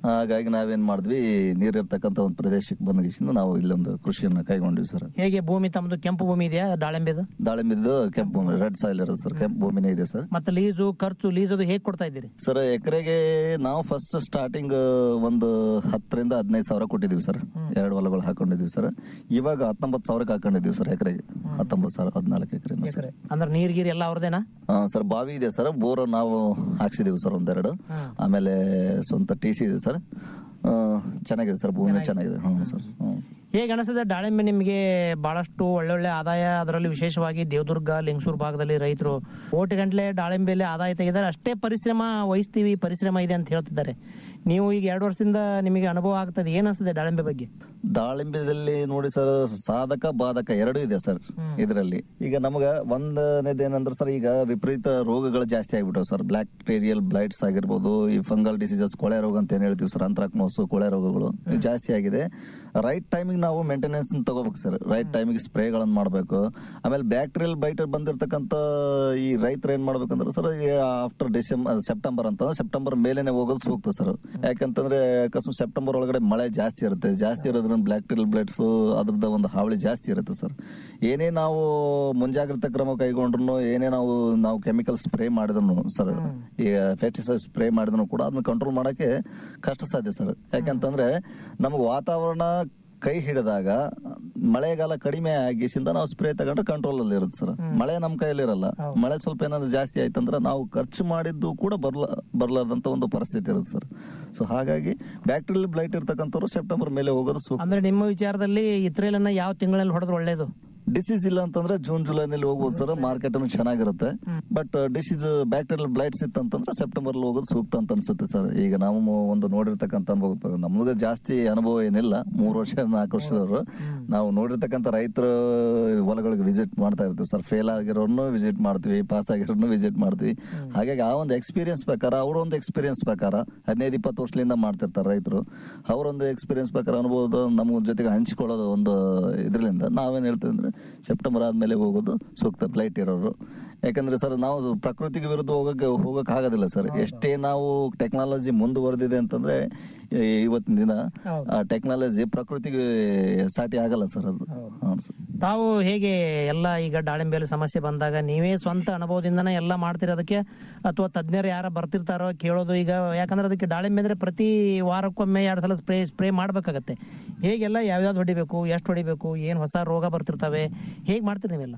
ಹಾಗಾಗಿ ನಾವೇನ್ ಮಾಡಿದ್ವಿ ನೀರಿರ್ತಕ್ಕಂಥ ಒಂದು ಪ್ರದೇಶಕ್ಕೆ ಬಂದ ನಾವು ಇಲ್ಲೊಂದು ಕೃಷಿಯನ್ನ ಕೈಗೊಂಡ್ವಿ ಸರ್ ಹೇಗೆ ಭೂಮಿ ತಮ್ಮದು ಕೆಂಪು ಭೂಮಿ ಇದೆಯಾ ದಾಳಿಂಬೆದು ದಾಳಿಂಬಿದ್ದು ಕೆಂಪು ಭೂಮಿ ರೆಡ್ ಸಾಯಿಲ್ ಇರೋದು ಸರ್ ಕೆಂಪು ಭೂಮಿನೇ ಇದೆ ಸರ್ ಮತ್ತೆ ಲೀಸು ಖರ್ಚು ಲೀಸ್ ಅದು ಹೇಗೆ ಕೊಡ್ತಾ ಇದ್ದೀರಿ ಸರ್ ಎಕರೆಗೆ ನಾವು ಫಸ್ಟ್ ಸ್ಟಾರ್ಟಿಂಗ್ ಒಂದು ಹತ್ತರಿಂದ ಹದಿನೈದು ಸಾವಿರ ಕೊಟ್ಟಿದೀವಿ ಸರ್ ಎರಡು ಹೊಲಗಳು ಹಾಕೊಂಡಿದೀವಿ ಸರ್ ಇವಾಗ ಹತ್ತೊಂಬತ್ತು ಸಾವಿರಕ್ಕೆ ಹಾಕೊಂಡಿದೀವಿ ಸರ್ ಎಕರೆಗೆ ಹತ್ತೊಂಬತ್ತು ಸಾವಿರ ಹದಿನಾಲ್ಕು ಎಕರೆ ಸರ್ ಅಂದ್ರೆ ನೀರ್ ಗೀರ್ ಎಲ್ಲ ಅವ್ರದೇನಾ ಸರ್ ಬಾವಿ ಇದೆ ಸರ್ ಬೋರ್ ನಾವು ಹಾಕ್ಸಿದೀವಿ ಸರ್ ಒಂದೆರಡು ಆಮೇಲೆ ಸ್ವಂತ ಟಿ ಸಿ ಇದೆ ಸರ್ ಆ, ಚೆನ್ನಾಗಿದೆ ಸರ್ ಭೂಮಿ ಚೆನ್ನಾಗಿದೆ ಹ್ಞೂ ಸರ್ ಹ್ಞೂ ಹೇಗೆ ಅನಿಸ್ತದೆ ದಾಳಿಂಬೆ ನಿಮಗೆ ಬಹಳಷ್ಟು ಒಳ್ಳೊಳ್ಳೆ ಆದಾಯ ಅದರಲ್ಲಿ ವಿಶೇಷವಾಗಿ ದೇವದುರ್ಗ ಲಿಂಗಸೂರು ಭಾಗದಲ್ಲಿ ರೈತರು ಕೋಟಿ ಗಂಟ್ಲೆ ದಾಳಿಂಬೆಯಲ್ಲಿ ಆದಾಯ ತೆಗೆದರೆ ಅಷ್ಟೇ ಪರಿಶ್ರಮ ವಹಿಸ್ತೀವಿ ಪರಿಶ್ರಮ ಇದೆ ಅಂತ ಹೇಳ್ತಿದ್ದಾರೆ ನೀವು ಈಗ ಎರಡು ವರ್ಷದಿಂದ ನಿಮಗೆ ಅನುಭವ ಆಗ್ತದೆ ಏನ್ ಅನಿಸ್ತದೆ ದಾಳಿಂಬೆ ಬಗ್ಗೆ ದಾಳಿಂಬೆದಲ್ಲಿ ನೋಡಿ ಸರ್ ಸಾಧಕ ಬಾಧಕ ಎರಡು ಇದೆ ಸರ್ ಇದರಲ್ಲಿ ಈಗ ನಮಗ ಒಂದನೇದು ಏನಂದ್ರೆ ಸರ್ ಈಗ ವಿಪರೀತ ರೋಗಗಳು ಜಾಸ್ತಿ ಆಗ್ಬಿಟ್ಟವು ಸರ್ ಬ್ಲಾಕ್ಟೀರಿಯಲ್ ಬ್ಲೈಟ್ಸ್ ಆಗಿರ್ಬೋದು ಈ ಫಂಗಲ್ ಡಿಸೀಸಸ್ ಕೊಳೆ ರೋಗ ಅಂತ ಏನ್ ಹೇಳ್ತೀವಿ ಸರ್ ಅಂತ್ರಾಕ್ನೋಸು ಕೊಳೆ ರೋಗಗಳು ಇವು ಜಾಸ್ತಿ ಆಗಿದೆ ರೈಟ್ ಟೈಮಿಗೆ ನಾವು ಮೇಂಟೆನೆನ್ಸ್ ತಗೋಬೇಕು ಸರ್ ರೈಟ್ ಟೈಮಿಗೆ ಸ್ಪ್ರೇಗಳನ್ನು ಮಾಡಬೇಕು ಆಮೇಲೆ ಬ್ಯಾಕ್ಟೀರಿಯಲ್ ಬೈಟ್ ಬಂದಿರತಕ್ಕಂತ ಈ ರೈತರು ಏನ್ ಮಾಡ್ಬೇಕಂದ್ರೆ ಸರ್ ಆಫ್ಟರ್ ಡಿಸೆಂಬರ್ ಸೆಪ್ಟೆಂಬರ್ ಅಂತ ಸೆಪ್ಟೆಂಬರ್ ಮೇಲೆನೆ ಹೋಗೋದು ಸೂಕ್ತ ಸರ್ ಯಾಕಂತಂದ್ರೆ ಅಕಸ್ಮಾತ್ ಸೆಪ್ಟೆಂಬರ್ ಒಳಗಡೆ ಮಳೆ ಜಾಸ್ತಿ ಇರುತ್ತೆ ಜಾಸ್ತಿ ಇರೋದ್ರಿಂದ ಬ್ಲಾಕ್ಟೀರಿಯಲ್ ಬ್ಲೈಟ್ಸ್ ಅದ್ರದ್ದು ಒಂದು ಹಾವಳಿ ಜಾಸ್ತಿ ಇರುತ್ತೆ ಸರ್ ಏನೇ ನಾವು ಮುಂಜಾಗ್ರತಾ ಕ್ರಮ ಕೈಗೊಂಡ್ರು ಏನೇ ನಾವು ನಾವು ಕೆಮಿಕಲ್ ಸ್ಪ್ರೇ ಮಾಡಿದ್ರು ಸರ್ ಈ ಪೆಸ್ಟಿಸೈಡ್ ಸ್ಪ್ರೇ ಮಾಡಿದ್ರು ಕೂಡ ಅದನ್ನ ಕಂಟ್ರೋಲ್ ಮಾಡಕ್ಕೆ ಕಷ್ಟ ಸಾಧ್ಯ ಸರ್ ಯಾಕಂತಂದ್ರೆ ನಮಗೆ ವಾತಾವರಣ ಕೈ ಹಿಡಿದಾಗ ಮಳೆಗಾಲ ಕಡಿಮೆ ಆಗಿಸಿಂದ ನಾವು ಸ್ಪ್ರೇ ತಗೊಂಡ್ರೆ ಕಂಟ್ರೋಲ್ ಅಲ್ಲಿ ಇರುತ್ತೆ ಸರ್ ಮಳೆ ನಮ್ಮ ಕೈಯಲ್ಲಿ ಇರಲ್ಲ ಮಳೆ ಸ್ವಲ್ಪ ಏನಾದ್ರು ಜಾಸ್ತಿ ಆಯ್ತಂದ್ರೆ ನಾವು ಖರ್ಚು ಮಾಡಿದ್ದು ಕೂಡ ಬರ್ಲ ಬರ್ಲಾರ್ದಂತ ಒಂದು ಪರಿಸ್ಥಿತಿ ಇರುತ್ತೆ ಸರ್ ಸೊ ಹಾಗಾಗಿ ಬ್ಯಾಕ್ಟೀರಿಯಲ್ ಬ್ಲೈಟ್ ಇರ್ತಕ್ಕಂಥವ್ರು ಸೆಪ್ಟೆಂಬರ್ ಮೇಲೆ ಹೋಗೋದು ಸೂಕ್ತ ಅಂದ್ರೆ ನಿಮ್ಮ ವಿಚಾರದಲ್ಲಿ ಇತ್ರೇಲನ್ನ ಯಾವ ತಿಂಗಳಲ್ಲಿ ಹೊಡೆದ್ರೆ ಒಳ್ಳೇದು ಡಿಸೀಸ್ ಇಲ್ಲ ಅಂತಂದ್ರೆ ಜೂನ್ ಜುಲೈನಲ್ಲಿ ಹೋಗ್ಬೋದು ಸರ್ ಮಾರ್ಕೆಟ್ ಚೆನ್ನಾಗಿರುತ್ತೆ ಬಟ್ ಡಿಸೀಸ್ ಬ್ಯಾಕ್ಟೀರಿಯಲ್ ಬ್ಲೈಟ್ಸ್ ಇತ್ತಂತಂದ್ರೆ ಸೆಪ್ಟೆಂಬರ್ ಹೋಗೋದು ಸೂಕ್ತ ಅಂತ ಅನ್ಸುತ್ತೆ ಸರ್ ಈಗ ನಾವು ಒಂದು ನೋಡಿರ್ತಕ್ಕಂಥ ಅನುಭವ ನಮ್ಗೆ ಜಾಸ್ತಿ ಅನುಭವ ಏನಿಲ್ಲ ಮೂರು ವರ್ಷ ನಾಲ್ಕು ವರ್ಷದವರು ನಾವು ನೋಡಿರ್ತಕ್ಕಂಥ ರೈತರ ಹೊಲಗಳಿಗೆ ವಿಸಿಟ್ ಮಾಡ್ತಾ ಇರ್ತೀವಿ ಸರ್ ಫೇಲ್ ಆಗಿರೋರ್ನು ವಿಸಿಟ್ ಮಾಡ್ತೀವಿ ಪಾಸ್ ಆಗಿರೋರ್ನು ವಿಸಿಟ್ ಮಾಡ್ತೀವಿ ಹಾಗಾಗಿ ಆ ಒಂದು ಎಕ್ಸ್ಪೀರಿಯನ್ಸ್ ಪ್ರಕಾರ ಅವ್ರ ಒಂದು ಎಕ್ಸ್ಪೀರಿಯನ್ಸ್ ಪ್ರಕಾರ ಹದಿನೈದು ಇಪ್ಪತ್ತು ವರ್ಷದಿಂದ ಮಾಡ್ತಿರ್ತಾರೆ ರೈತರು ಅವರೊಂದು ಎಕ್ಸ್ಪೀರಿಯನ್ಸ್ ಪ್ರಕಾರ ಅನುಭವದ ನಮ್ಮ ಜೊತೆಗೆ ಹಂಚಿಕೊಳ್ಳೋದು ಒಂದು ಇದರಿಂದ ನಾವೇನ್ ಹೇಳ್ತೀವಿ ಅಂದ್ರೆ ಸೆಪ್ಟೆಂಬರ್ ಆದ್ಮೇಲೆ ಹೋಗೋದು ಸೂಕ್ತ ಬ್ಲೈಟ್ ಇರೋರು ಯಾಕಂದ್ರೆ ಸರ್ ನಾವು ಪ್ರಕೃತಿಗೆ ವಿರುದ್ಧ ಹೋಗಕ್ಕೆ ಹೋಗಕ್ ಆಗೋದಿಲ್ಲ ಸರ್ ಎಷ್ಟೇ ನಾವು ಟೆಕ್ನಾಲಜಿ ಮುಂದುವರೆದಿದೆ ಅಂತಂದ್ರೆ ಈ- ಇವತ್ತಿನ ದಿನ ಟೆಕ್ನಾಲಜಿ ಪ್ರಕೃತಿಗೆ ಸಾಟಿ ಆಗಲ್ಲ ಸರ್ ಅದು ಹೌದು ಸರ್ ತಾವು ಹೇಗೆ ಎಲ್ಲ ಈಗ ದಾಳಿಂಬೆಯಲ್ಲಿ ಸಮಸ್ಯೆ ಬಂದಾಗ ನೀವೇ ಸ್ವಂತ ಅನುಭವದಿಂದನೇ ಎಲ್ಲ ಮಾಡ್ತಿರೋದಕ್ಕೆ ಅಥವಾ ತಜ್ಞರು ಯಾರ ಬರ್ತಿರ್ತಾರೋ ಕೇಳೋದು ಈಗ ಯಾಕಂದ್ರೆ ಅದಕ್ಕೆ ದಾಳಿಂಬೆ ಅಂದ್ರೆ ಪ್ರತಿ ವಾರಕ್ಕೊಮ್ಮೆ ಎರಡು ಸಲ ಸ್ಪ್ರೇ ಸ್ಪ್ರೇ ಮಾಡ್ಬೇಕಾಗತ್ತೆ ಹೇಗೆಲ್ಲ ಯಾವ್ಯಾವ್ದು ಹೊಡಿಬೇಕು ಎಷ್ಟು ಹೊಡಿಬೇಕು ಏನ್ ಹೊಸ ರೋಗ ಬರ್ತಿರ್ತವೆ ಹೇಗ್ ಮಾಡ್ತೀರಿ ನೀವೆಲ್ಲ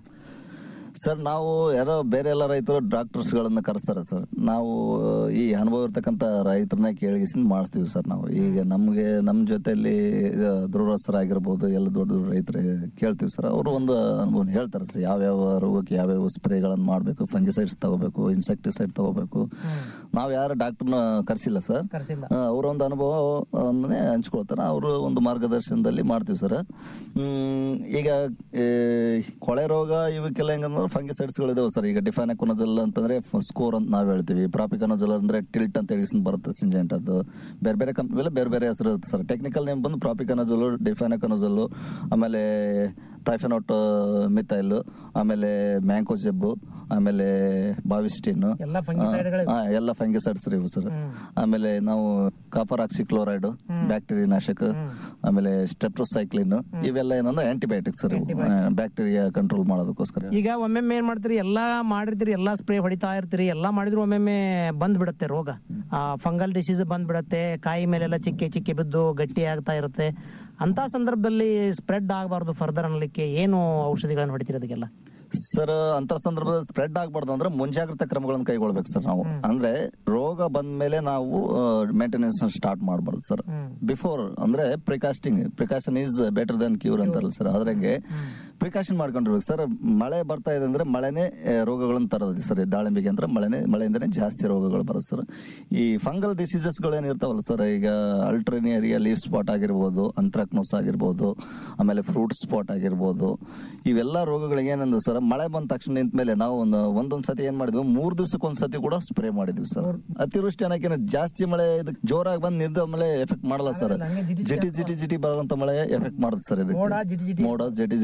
ಸರ್ ನಾವು ಯಾರೋ ಬೇರೆ ಎಲ್ಲ ರೈತರು ಡಾಕ್ಟರ್ಸ್ ಗಳನ್ನ ಕರೆಸ್ತಾರೆ ಸರ್ ನಾವು ಈ ಅನುಭವ ಇರ್ತಕ್ಕಂಥ ರೈತರನ್ನ ಕೇಳಿಸಿಂದ ಮಾಡಿಸ್ತೀವಿ ಸರ್ ನಾವು ಈಗ ನಮ್ಗೆ ನಮ್ಮ ಜೊತೆಯಲ್ಲಿ ಧ್ರುವಸ್ಥರಾಗಿರ್ಬೋದು ಎಲ್ಲ ದೊಡ್ಡ ದೊಡ್ಡ ರೈತರು ಕೇಳ್ತೀವಿ ಸರ್ ಅವರು ಒಂದು ಅನುಭವ ಹೇಳ್ತಾರೆ ಸರ್ ಯಾವ್ಯಾವ ರೋಗಕ್ಕೆ ಯಾವ್ಯಾವ ಸ್ಪ್ರೇಗಳನ್ನು ಮಾಡಬೇಕು ಫಂಗಿಸೈಡ್ಸ್ ತಗೋಬೇಕು ಇನ್ಸೆಕ್ಟಿಸೈಡ್ ತಗೋಬೇಕು ನಾವು ಯಾರು ಡಾಕ್ಟರ್ನ ಕರೆಸಿಲ್ಲ ಸರ್ ಕರ್ಸಿಲ್ಲ ಅವರ ಒಂದು ಅನುಭವವನ್ನೇ ಹಂಚ್ಕೊಳ್ತಾರೆ ಅವರು ಒಂದು ಮಾರ್ಗದರ್ಶನದಲ್ಲಿ ಮಾಡ್ತೀವಿ ಸರ್ ಹ್ಮ್, ಈಗ ಈ ಕೊಳೆ ರೋಗ ಇವಕ್ಕೆಲ್ಲ ಹೆಂಗಂದ್ರೆ ಫಂಗಿಸೈಡ್ಸ್ ಗಳಿದಾವೆ ಸರ್ ಈಗ ಡಿಫಾನಕೊನಜಲ್ ಅಂತಂದ್ರೆ ಸ್ಕೋರ್ ಅಂತ ನಾವ್ ಹೇಳ್ತೀವಿ ಪ್ರಾಪಿಕನಜಲ್ ಅಂದ್ರೆ ಟಿಲ್ಟ್ ಅಂತ ಹೇಳಿ ಬರುತ್ತೆ ಸಿಂಜೆಂಟ್ ಅದು ಬೇರೆ ಬೇರೆ ಕಂಪ್ನಿ ಬೇರೆ ಬೇರೆ ಹೆಸರು ಇರುತ್ತೆ ಸರ್ ಟೆಕ್ನಿಕಲ್ ನೇಮ್ ಬಂದು ಪ್ರಾಪಿಕನಜಲ್ ಡಿಫಾನಕೊನಜಲ್ ಆಮೇಲೆ ಥೈಫೆನೋಟ್ ಮಿಥೈಲ್ ಆಮೇಲೆ ಮ್ಯಾಂಕೋ ಜೆಬ್ಬು ಆಮೇಲೆ ಬಾವಿಸ್ಟಿನ್ ಎಲ್ಲ ಫಂಗಿಸೈಡ್ಗಳೇ ಹಾ, ಎಲ್ಲ ಫಂಗಿಸೈಡ್ಸ್ ಇವು ಸರ್ ಆಮೇಲೆ ನಾವು ಕಾಪರ್ ಆಕ್ಸಿಕ್ಲೋರೈಡ್ ಬ್ಯಾಕ್ಟೀರಿಯಾ ನಾಶಕ ಆಮೇಲೆ ಸ್ಟೆಪ್ಟೋಸೈಕ್ಲಿನ್ ಇವೆಲ್ಲ ಏನಂದ್ರೆ ಆಂಟಿಬಯೋಟಿಕ್ಸ್ ಸರ್ ಬ್ಯಾಕ್ಟೀರಿಯಾ ಕಂಟ್ರೋಲ್ ಮಾಡೋದಕ್ಕೋಸ್ಕರ ಈಗ ಒಮ್ಮೆಮ್ಮೆ ಏನ್ ಮಾಡ್ತೀರಿ ಎಲ್ಲಾ ಮಾಡಿರ್ತೀರಿ ಎಲ್ಲಾ ಸ್ಪ್ರೇ ಹೊಡಿತಾ ಇರ್ತೀರಿ ಎಲ್ಲಾ ಮಾಡಿದ್ರು ಒಮ್ಮೆಮ್ಮೆ ಬಂದ್ ಬಿಡುತ್ತೆ ರೋಗ ಆ ಫಂಗಲ್ ಡಿಸೀಸ್ ಬಂದ್ ಬಿಡುತ್ತೆ ಕಾಯಿ ಮೇಲೆಲ್ಲ ಚಿಕ್ಕೆ ಚಿಕ್ಕೆ ಬಿದ್ದು ಗಟ್ಟಿ ಆಗ್ತಾ ಇರುತ್ತೆ ಅಂತ ಸಂದರ್ಭದಲ್ಲಿ ಸ್ಪ್ರೆಡ್ ಆಗಬಾರ್ದು ಫರ್ದರ್ ಅನ್ಲಿಕ್ಕೆ ಏನು ಔಷಧಿಗಳನ್ನು ಹೊಡಿತೀರಿ ಅದಕ್ಕೆಲ್ಲ ಸರ್ ಅಂತ ಸಂದರ್ಭದಲ್ಲಿ ಸ್ಪ್ರೆಡ್ ಆಗ್ಬಾರ್ದು ಅಂದ್ರೆ ಮುಂಜಾಗ್ರತಾ ಕ್ರಮಗಳನ್ನು ಕೈಗೊಳ್ಬೇಕು ಸರ್ ನಾವು ಅಂದ್ರೆ ರೋಗ ಬಂದ ಮೇಲೆ ನಾವು ಮೇಂಟೆನೆನ್ಸ್ ಸ್ಟಾರ್ಟ್ ಮಾಡಬಾರ್ದು ಸರ್ ಬಿಫೋರ್ ಅಂದ್ರೆ precasting precaution is better than cure ಅಂತಾರಲ್ಲ ಸರ್ ಅದ್ರಂಗೆ ಪ್ರಿಕಾಷನ್ ಮಾಡ್ಕೊಂಡಿರ್ಬೇಕು ಸರ್ ಮಳೆ ಬರ್ತಾ ಇದೆ ಅಂದ್ರೆ ಮಳೆನೇ ಆ, ರೋಗಗಳನ್ನ ತರೋದು ಸರ್ ಈ ದಾಳಿಂಬೆಗೆ ಅಂದ್ರೆ ಮಳೆನೇ ಮಳೆಯಿಂದನೇ ಜಾಸ್ತಿ ರೋಗಗಳು ಬರುತ್ತೆ ಸರ್ ಈ ಫಂಗಲ್ ಡಿಸೀಸಸ್ ಗಳೇನು ಇರ್ತಾವಲ್ಲ ಸರ್ ಈಗ ಅಲ್ಟ್ರೇನಿಯರಿಯಾ ಲೀಫ್ ಸ್ಪಾಟ್ ಆಗಿರ್ಬೋದು ಅಂತ್ರಾಕ್ನೋಸ್ ಆಗಿರ್ಬೋದು ಆಮೇಲೆ ಫ್ರೂಟ್ ಸ್ಪಾಟ್ ಆಗಿರ್ಬೋದು ಇವೆಲ್ಲ ರೋಗಗಳಿಗೆ ಏನಂದ್ರೆ ಸರ್ ಮಳೆ ಬಂದ ತಕ್ಷಣ ನಿಂತ ಮೇಲೆ ನಾವು ಒಂದು ಒಂದೊಂದ್ ಸತಿ ಏನ್ ಮಾಡಿದ್ವಿ ಮೂರ್ ದಿವ್ಸಕ್ಕೆ ಒಂದ್ ಸತಿ ಕೂಡ ಸ್ಪ್ರೇ ಮಾಡಿದ್ವಿ ಸರ್ ಅತಿವೃಷ್ಟಿ ಅನ್ನೋಕೆ ಜಾಸ್ತಿ ಮಳೆ ಇದಕ್ಕೆ ಜೋರಾಗಿ ಬಂದ್ ನಿಂತ ಮಳೆ ಎಫೆಕ್ಟ್ ಮಾಡಲ್ಲ ಸರ್ ಜಿಟಿ ಜಿಟಿ ಜಿಟಿ ಬರುವಂತ ಮಳೆ ಎಫೆಕ್ಟ್ ಮಾಡುತ್ತೆ ಸರ್ ಮೋಡ, ಜಿಟಿ ಇದಕ್ಕೆ ಜಿಟಿ. ಮೋಡ ಜಿಟಿ ಜಿಟಿ ಇತ್ತಂತ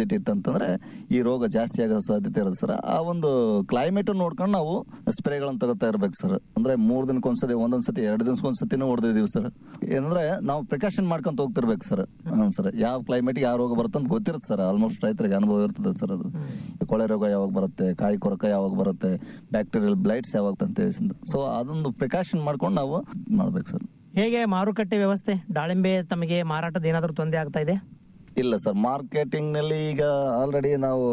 ಅಂತಂದ್ರೆ ಈ ರೋಗ ಜಾಸ್ತಿ ಆಗೋ ಸಾಧ್ಯತೆ ಇರುತ್ತೆ ಸರ್ ಆ ಒಂದು ಕ್ಲೈಮೇಟ್ ನೋಡ್ಕೊಂಡು ನಾವು ಸ್ಪ್ರೇಗಳನ್ನ ತಗೋತಾ ಇರ್ಬೇಕು ಸರ್ ಅಂದ್ರೆ ಮೂರ್ ದಿನಕ್ಕೊಂದ್ಸತಿ ಒಂದೊಂದ್ಸತಿ ಎರಡು ದಿನಕ್ಕೊಂದ್ಸತಿನೂ ಹೊಡೆದಿದೀವಿ ಸರ್ ಏನಂದ್ರೆ ನಾವು ಪ್ರಿಕಾಷನ್ ಮಾಡ್ಕೊಂತ ಹೋಗ್ತಿರ್ಬೇಕು ಸರ್ ಹ್ಮ್ ಸರ್ ಯಾವ ಕ್ಲೈಮೇಟ್ ಯಾವ ರೋಗ ಬರುತ್ತೆ ಅಂತ ಗೊತ್ತಿರುತ್ತೆ ಸರ್ ಆಲ್ಮೋಸ್ಟ್ ರೈತರಿಗೆ ಅನುಭವ ಇರ್ತದೆ ಸರ್ ಅದು ಕೊಳೆ ರೋಗ ಯಾವಾಗ ಬರುತ್ತೆ ಕಾಯಿ ಕೊರಕ ಯಾವಾಗ ಬರುತ್ತೆ ಬ್ಯಾಕ್ಟೀರಿಯಲ್ ಬ್ಲೈಟ್ಸ್ ಯಾವಾಗ ಅಂತ ಹೇಳಿ ಸೊ ಅದೊಂದು ಪ್ರಿಕಾಷನ್ ಮಾಡ್ಕೊಂಡು ನಾವು ಮಾಡ್ಬೇಕು ಸರ್ ಹೇಗೆ ಮಾರುಕಟ್ಟೆ ವ್ಯವಸ್ಥೆ ದಾಳಿಂಬೆ ತಮಗೆ ಮಾರಾಟದ ಏನಾದರೂ ತೊಂದರೆ ಆಗ್ತಾ ಇದೆ ಇಲ್ಲ ಸರ್ ಮಾರ್ಕೆಟಿಂಗ್ ನಲ್ಲಿ ಈಗ ಆಲ್ರೆಡಿ ನಾವು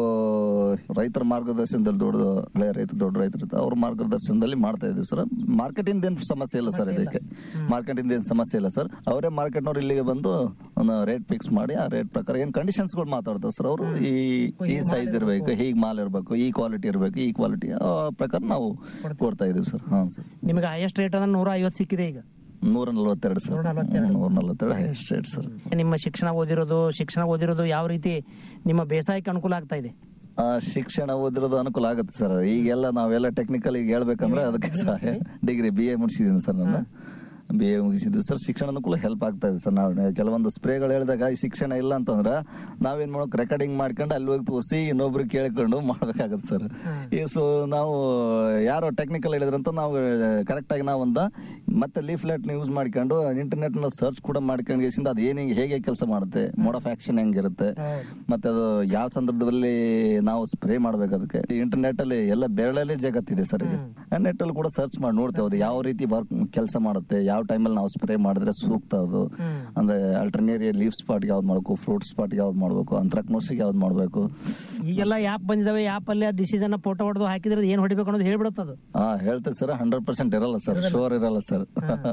ರೈತರ ಮಾರ್ಗದರ್ಶನದಲ್ಲಿ ದೊಡ್ಡ ಹಳೆ ರೈತ ದೊಡ್ಡ ರೈತರು ಇರ್ತಾರೆ, ಅವ್ರ ಮಾರ್ಗದರ್ಶನದಲ್ಲಿ ಮಾಡ್ತಾ ಇದೀವಿ ಸರ್ ಮಾರ್ಕೆಟಿಂದ ಏನು ಸಮಸ್ಯೆ ಇಲ್ಲ ಸರ್ ಇದಕ್ಕೆ ಮಾರ್ಕೆಟಿಂದ ಏನು ಸಮಸ್ಯೆ ಇಲ್ಲ ಸರ್ ಅವರೇ ಮಾರ್ಕೆಟ್ನವ್ರು ಇಲ್ಲಿಗೆ ಬಂದು ಒಂದು ರೇಟ್ ಫಿಕ್ಸ್ ಮಾಡಿ ಆ ರೇಟ್ ಪ್ರಕಾರ ಏನ್ ಕಂಡೀಷನ್ಸ್ ಗಳು ಮಾತಾಡ್ತಾರೆ ಸರ್ ಅವರು ಈ ಈ ಸೈಜ್ ಇರಬೇಕು ಹೀಗ್ ಮಾಲ್ ಇರಬೇಕು ಈ ಕ್ವಾಲಿಟಿ ಇರಬೇಕು ಈ ಕ್ವಾಲಿಟಿ ಪ್ರಕಾರ ನಾವು ಕೊಡ್ತಾ ಇದೀವಿ ಸರ್ ಹಾಂ ಸರ್ ನಿಮಗೆ ಹೈಯೆಸ್ಟ್ ರೇಟ್ ಅಂದ್ರೆ ನೂರ ಐವತ್ತು ಸಿಕ್ಕಿದೆ ಈಗ ನೂರ ನಲ್ವತ್ತೆರಡು ಸರ್ ನೂರ ನಲ್ವತ್ತೆರಡು ಹೈಯೆಸ್ಟ್ ರೇಟ್ ಸರ್ ನಿಮ್ಮ ಶಿಕ್ಷಣ ಓದಿರೋದು ಶಿಕ್ಷಣ ಓದಿರೋದು ಯಾವ ರೀತಿ ನಿಮ್ಮ ಬೇಸಾಯಕ್ಕೆ ಅನುಕೂಲ ಆಗ್ತಾ ಇದೆ ಆ, ಶಿಕ್ಷಣ ಓದಿರೋದು ಅನುಕೂಲ ಆಗುತ್ತೆ ಸರ್ ಈಗೆಲ್ಲ ನಾವೆಲ್ಲ ಟೆಕ್ನಿಕಲ್ ಈಗ ಹೇಳ್ಬೇಕಂದ್ರೆ ಅದಕ್ಕೆ ಸಹಾಯ ಡಿಗ್ರಿ ಬಿ ಎ ಮುಗಿಸಿದ್ದೀನಿ ಸರ್ ನಾನು ಬಿ ಎ ಮುಗಿಸಿದ್ವಿ ಸರ್ ಶಿಕ್ಷಣ ಅನುಕೂಲ ಹೆಲ್ಪ್ ಆಗ್ತಾ ಇದೆ ಸರ್ ನಾವು ಕೆಲವೊಂದು ಸ್ಪ್ರೇಗಳು ಹೇಳಿದಾಗ ಈ ಶಿಕ್ಷಣ ಇಲ್ಲ ಅಂತಂದ್ರೆ ನಾವೇನ್ ಮಾಡೋಕೆ ರೆಕಾರ್ಡಿಂಗ್ ಮಾಡ್ಕೊಂಡು ಅಲ್ಲಿ ಹೋಗಿ ತೋರಿಸಿ ಇನ್ನೊಬ್ರು ಕೇಳ್ಕೊಂಡು ಮಾಡ್ಬೇಕಾಗತ್ತೆ ಸರ್ ಈ ಸೊ ನಾವು ಯಾರೋ ಟೆಕ್ನಿಕಲ್ ಹೇಳಿದ್ರಂತ ನಾವು ಕರೆಕ್ಟ್ ಆಗಿ ನಾವು ಒಂದು ಮತ್ತೆ ಲೀಫ್ಲೆಟ್ ಯೂಸ್ ಮಾಡ್ಕೊಂಡು ಇಂಟರ್ನೆಟ್ ನಲ್ಲಿ ಸರ್ಚ್ ಕೂಡ ಮಾಡ್ಕೊಂಡು ಗೆಸಿಂದ ಅದು ಏನಿಗೆ ಹೇಗೆ ಕೆಲಸ ಮಾಡುತ್ತೆ ಮೋಡ್ ಆಫ್ ಆಕ್ಷನ್ ಹೆಂಗಿರುತ್ತೆ ಮತ್ತೆ ಅದು ಯಾವ ಸಂದರ್ಭದಲ್ಲಿ ನಾವು ಸ್ಪ್ರೇ ಮಾಡ್ಬೇಕು ಅದಕ್ಕೆ ಇಂಟರ್ನೆಟ್ ಅಲ್ಲಿ ಎಲ್ಲ ಬೆರಳಲ್ಲಿ ಜಗತ್ತಿದೆ ಸರ್ ಈಗ ನೆಟ್ ಅಲ್ಲಿ ಕೂಡ ಸರ್ಚ್ ಮಾಡಿ ನೋಡ್ತೇವೆ ಅದು ಯಾವ ರೀತಿ ವರ್ಕ್ ಕೆಲಸ ಮಾಡುತ್ತೆ ಯಾವ ಟೈಮಲ್ಲಿ ನಾವು ಸ್ಪ್ರೇ ಮಾಡಿದ್ರೆ ಸೂಕ್ತ ಅದು ಅಂದ್ರೆ ಅಲ್ಟರ್ನೇರಿಯಾ ಲೀಫ್ ಸ್ಪಾಟ್ ಯಾವ್ದು ಮಾಡ್ಬೇಕು ಫ್ರೂಟ್ ಸ್ಪಾಟ್ ಯಾವ್ದು ಮಾಡ್ಬೇಕು ಅಂತ್ರಕ್ನೋಸಿಗೆ ಯಾವ್ದು ಮಾಡ್ಬೇಕು ಈಗೆಲ್ಲ ಆ್ಯಪ್ ಬಂದಿದಾವೆ ಆ್ಯಪ್ ಅಲ್ಲಿ ಡಿಸೀಸ್ ಅನ್ನ ಫೋಟೋ ಹೊಡೆದು ಹಾಕಿದ್ರೆ ಏನ್ ಹೊಡಿಬೇಕು ಅನ್ನೋದು ಹೇಳ್ಬಿಡುತ್ತೆ ಅದು ಹಾ ಹೇಳ್ತೇವೆ ಸರ್ ಹಂಡ್ರೆಡ್ ಪರ್ಸೆಂಟ್ ಇರಲ್ಲ ಸರ್ ಶೋರ್ ಇರಲ್ಲ ಸರ್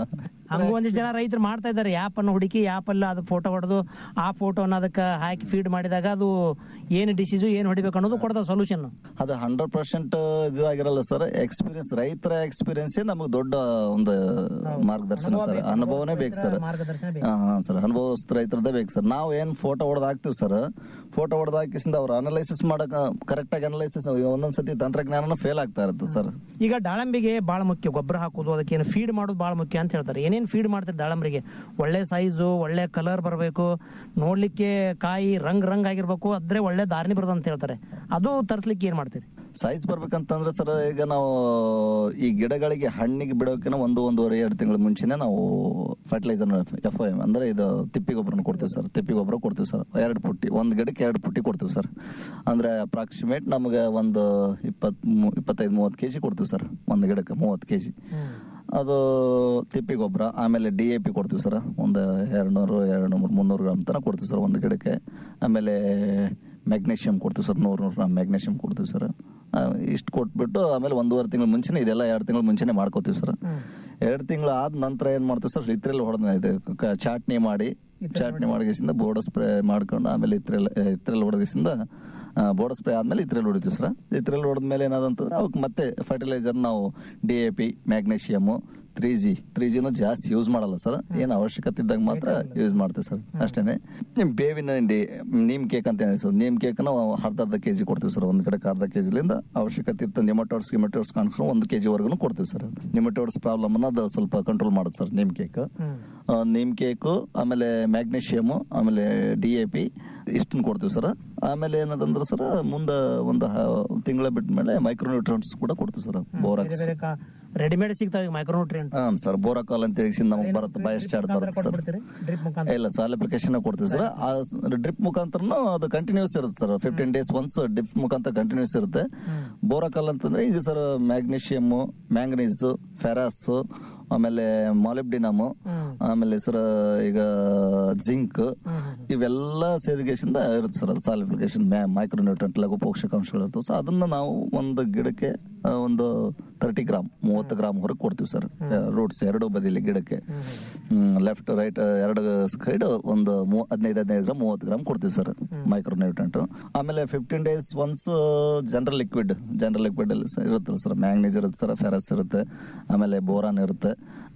ಹಂಗ ಒಂದಿಷ್ಟು ಜನ ರೈತರು ಮಾಡ್ತಾ ಇದ್ದಾರೆ ಆ್ಯಪ್ ಅನ್ನು ಹುಡುಕಿ ಆ್ಯಪ್ ಅಲ್ಲಿ ಅದು ಫೋಟೋ ಹೊಡೆದು ಆ ಫೋಟೋನ ಅದಕ್ಕೆ ಹಾಕಿ ಫೀಡ್ ಮಾಡಿದಾಗ ಅದು ಏನು ಡಿಸೀಸು ಏನು ಹೊಡಿಬೇಕು ಅನ್ನೋದು ಕೊಡ್ತಾವೆ ಸೊಲ್ಯೂಷನ್ ಅದು ಹಂಡ್ರೆಡ್ ಪರ್ಸೆಂಟ್ ಇದಾಗಿರಲ್ಲ ಸರ್ ಎಕ್ಸ್ಪೀರಿಯನ್ಸ್ ರೈತರ ಎಕ್ಸ್ಪೀರಿಯನ್ಸ್ ನಮಗೆ ದೊಡ್ಡ ಒಂದು ಮಾರ್ಗದರ್ಶನ ಸರ್ ಅನುಭವನೇ ಬೇಕು ಸರ್ ಮಾರ್ಗದರ್ಶನ ಬೇಕು. ಹಾ ಹಾ ಸರ್ ಅನುಭವಸ್ಥ ರೈತರದೇ ಬೇಕು ಸರ್ ನಾವು ಏನ್ ಫೋಟೋ ಹೊಡೆದು ಹಾಕ್ತಿವಿ ಸರ್ ಫೋಟೋ ಹೊಡೆದು ಹಾಕಿಸಿಂದ ಅವ್ರು ಅನಲೈಸಿಸ್ ಮಾಡಕ್ ಕರೆಕ್ಟ್ ಆಗಿ ಅನಲೈಸಿಸ್ ಒಂದೊಂದ್ಸತಿ ತಂತ್ರಜ್ಞಾನ ಫೇಲ್ ಆಗ್ತಾ ಇರುತ್ತೆ ಸರ್ ಈಗ ದಾಳಂಬಿಗೆ ಬಹಳ ಮುಖ್ಯ ಗೊಬ್ಬರ ಹಾಕೋದು ಅದಕ್ಕೆ ಏನು ಫೀಡ್ ಮಾಡೋದು ಬಹಳ ಮುಖ್ಯ ಅಂತ ಹೇಳ್ತಾರೆ ಏನೇನು ಫೀಡ್ ಮಾಡ್ತಾರೆ ದಾಳಂಬರಿಗೆ ಒಳ್ಳೆ ಸೈಜು ಒಳ್ಳೆ ಕಲರ್ ಬರಬೇಕು ನೋಡ್ಲಿಕ್ಕೆ ಕಾಯಿ ರಂಗ್ ರಂಗ್ ಆಗಿರ್ಬೇಕು ಅದ್ರೆ ಒಳ್ಳೆ ದಾರಿನಿ ಬರೋದು ಅಂತ ಹೇಳ್ತಾರೆ ಅದು ತರಿಸ್ಲಿಕ್ಕೆ ಏನ್ ಮಾಡ್ತೀರಿ ಸೈಜ್ ಬರ್ಬೇಕಂತಂದ್ರೆ ಸರ್ ಈಗ ನಾವು ಈ ಗಿಡಗಳಿಗೆ ಹಣ್ಣಿಗೆ ಬಿಡೋಕಿನ ಒಂದು ಒಂದೂವರೆ ಎರಡು ತಿಂಗಳ ಮುಂಚೆನೆ ನಾವು ಫರ್ಟಿಲೈಸರ್ ಎಫ್ ಎಂ ಅಂದ್ರೆ ಇದು ತಿಪ್ಪಿ ಗೊಬ್ಬರನ ಕೊಡ್ತೀವಿ ಸರ್ ತಿಪ್ಪಿ ಗೊಬ್ಬರ ಕೊಡ್ತೀವಿ ಸರ್ ಎರಡು ಪುಟ್ಟಿ ಒಂದು ಗಿಡಕ್ಕೆ ಎರಡು ಪುಟ್ಟಿ ಕೊಡ್ತೀವಿ ಸರ್ ಅಂದ್ರೆ ಅಪ್ರಾಕ್ಸಿಮೇಟ್ ನಮಗೆ ಒಂದು ಇಪ್ಪತ್ ಮೂ- ಇಪ್ಪತ್ತೈದು ಮೂವತ್ತು ಕೆಜಿ ಕೊಡ್ತೀವಿ ಸರ್ ಒಂದು ಗಿಡಕ್ಕೆ ಮೂವತ್ತು ಕೆಜಿ ಅದು ತಿಪ್ಪಿ ಗೊಬ್ಬರ ಆಮೇಲೆ ಡಿ ಎ ಪಿ ಕೊಡ್ತೀವಿ ಸರ್ ಒಂದು ಎರಡು ನೂರು ಎರಡು ನೂರು ಮುನ್ನೂರು ಗ್ರಾಮ್ ತನಕ ಕೊಡ್ತೀವಿ ಸರ್ ಒಂದು ಗಿಡಕ್ಕೆ ಆಮೇಲೆ ಮ್ಯಾಗ್ನೇಷಿಯಂ ಕೊಡ್ತೀವಿ ಸರ್ ನೂರು ನೂರು ಗ್ರಾಮ್ ಮ್ಯಾಗ್ನೇಷಿಯಂ ಕೊಡ್ತೀವಿ ಸರ್ ಇಷ್ಟು ಕೊಟ್ಬಿಟ್ಟು ಆಮೇಲೆ ಒಂದೂವರೆ ತಿಂಗಳ ಮುಂಚೆನೆ ಇದೆಲ್ಲ ಎರಡು ತಿಂಗಳ ಮುಂಚೆನೆ ಮಾಡ್ಕೋತೀವಿ ಸರ್ ಎರಡು ತಿಂಗಳು ಆದ ನಂತರ ಏನ್ ಮಾಡ್ತೀವಿ ಸರ್ ಇತ್ರೆಲ್ಲ ಹೊಡೆದ ಇದು ಕ- ಚಾಟ್ನಿ ಮಾಡಿ ಚಾಟ್ನಿ ಮಾಡಿಗೆಸಿಂದ ಬೋರ್ಡ್ ಸ್ಪ್ರೇ ಮಾಡ್ಕೊಂಡು ಆಮೇಲೆ ಇತ್ರೆಲ್ಲ ಇತ್ರೆಲ್ಲ ಹೊಡೆದಿಸಿಂದ ಬೋರ್ಡ್ ಸ್ಪ್ರೇ ಆದ್ಮೇಲೆ ಇತ್ರೆಲ್ಲ ಹೊಡಿತೀವಿ ಸರ್ ಇತ್ರೆಲ್ಲ ಹೊಡೆದ್ಮೇಲೆ ಏನಾದಂತಂದ್ರೆ ಅವಕ್ಕೆ ಮತ್ತೆ ಫರ್ಟಿಲೈಸರ್ ನಾವು D A P magnesium three G three ಜಿನೂ ಜಾಸ್ತಿ ಯೂಸ್ ಮಾಡಲ್ಲ ಸರ್ ಏನು ಅವಶ್ಯಕತೆ ಇದ್ದಾಗ ಮಾತ್ರ ಯೂಸ್ ಮಾಡ್ತೀವಿ ಸರ್ ಅಷ್ಟೇನೆ ನಿಮ್ ಬೇವಿನ ಹಿಂಡಿ ನೀಮ್ ಕೇಕ್ ಅಂತ ಹೇಳಿ ಸರ್ ನೀಮ್ ಕೇಕ್ ನಾವು ಅರ್ಧ ಅರ್ಧ ಕೆಜಿ ಕೊಡ್ತೀವಿ ಸರ್ ಒಂದ್ ಕಡೆ ಅರ್ಧ ಕೆಜಿಲಿಂದ ಅವಶ್ಯಕತೆ ಇತ್ತು ನಿಮಟೋಡ್ಸ್ ಗಿಮಟೋಡ್ಸ್ ಕಾಣಿಸ್ಕೊಂಡು ಒಂದು ಕೆಜಿ ವರ್ಗು ಕೊಡ್ತೀವಿ ಸರ್ ನಿಮಟೋಡ್ಸ್ ಪ್ರಾಬ್ಲಮ್ ಅನ್ನೋದು ಸ್ವಲ್ಪ ಕಂಟ್ರೋಲ್ ಮಾಡುತ್ತೆ sir neem cake neem cake ಆಮೇಲೆ ಮ್ಯಾಗ್ನೇಷಿಯಮ್ ಆಮೇಲೆ ಡಿ ಎ ಪಿ ಇಷ್ಟನ್ನು ಕೊಡ್ತೀವಿ ಸರ್ ಆಮೇಲೆ ಏನದಂದ್ರೆ ಸರ್ ಮುಂದೆ ಒಂದು ತಿಂಗಳ ಬಿಟ್ಟ ಮೇಲೆ ಮೈಕ್ರೋನ್ಯೂಟ್ರಿಯೆಂಟ್ಸ್ ಕೂಡ ಕೊಡ್ತೀವಿ ಸರ್ ಬೋರಾಕ್ಸ್ ರೆಡಿಮೇಡ್ ಸಿಗ್ತಾವೆ ಮೈಕ್ರೋನ್ಯೂಟ್ರಿಯಂಟ್ ಹಾಂ ಸರ್ ಬೋರಾಕಾಲ್ ಅಂತ ಹೇಳಿ ನಮಗೆ ಬರುತ್ತೆ ಬೈ ಸ್ಟಾರ್ಟ್ ಬರುತ್ತೆ ಸರ್ ಡ್ರಿಪ್ ಮುಖಾಂತರ ಇಲ್ಲ ಸಾಲ್ ಅಪ್ಲಿಕೇಶನ್ ಕೊಡ್ತೀವಿ ಸರ್ ಆ ಡ್ರಿಪ್ ಮುಖಾಂತರನು ಅದು ಕಂಟಿನ್ಯೂಸ್ ಇರುತ್ತೆ sir fifteen days once drip ಮುಖಾಂತರ ಕಂಟಿನ್ಯೂಸ್ ಇರುತ್ತೆ ಬೋರಾಕಾಲ್ ಅಂತಂದ್ರೆ ಈಗ ಸರ್ ಮ್ಯಾಗ್ನೀಷಿಯಮ್ ಮ್ಯಾಂಗನೀಸ್ ಫೆರಾಸ್ ಆಮೇಲೆ ಮಾಲಿಬ್ಡಿನಮ್ ಆಮೇಲೆ ಸರ್ ಈಗ ಜಿಂಕ್ ಇವೆಲ್ಲ ಸೇರಿಗೇಶನ್ ಇರುತ್ತೆ ಸರ್ ಅದು ಸಾಲ್ ಅಪ್ಲಿಕೇಶನ್ ಮೈಕ್ರೋ ನ್ಯೂಟ್ರೆಂಟ್ ಲಘು ಪೋಷಕಾಂಶಗಳು ಇರ್ತವೆ ಸೊ ಅದನ್ನ ನಾವು ಒಂದು ಗಿಡಕ್ಕೆ ಆ, ಒಂದು ತರ್ಟಿ ಗ್ರಾಮ್ ಮೂವತ್ತು ಗ್ರಾಮ್ ಹೊರಗೆ ಕೊಡ್ತೀವಿ ಸರ್ ರೂಟ್ಸ್ ಎರಡು ಬದಿಲಿ ಗಿಡಕ್ಕೆ ಲೆಫ್ಟ್ ರೈಟ್ ಎರಡು ಸೈಡ್ ಒಂದು ಮೂ- ಹದಿನೈದು ಹದಿನೈದು ಗ್ರಾಮ್ ಮೂವತ್ತು ಗ್ರಾಮ್ ಕೊಡ್ತೀವಿ ಸರ್ ಮೈಕ್ರೋ ನ್ಯೂಟ್ರೆಂಟ್ ಆಮೇಲೆ fifteen days once general liquid general liquid ಇರುತ್ತೆ ಸರ್ ಮ್ಯಾಂಗ್ನೀಸ್ ಇರುತ್ತೆ ಸರ್ ಫೆರಸ್ ಇರುತ್ತೆ ಆಮೇಲೆ ಬೋರಾನ್ ಇರುತ್ತೆ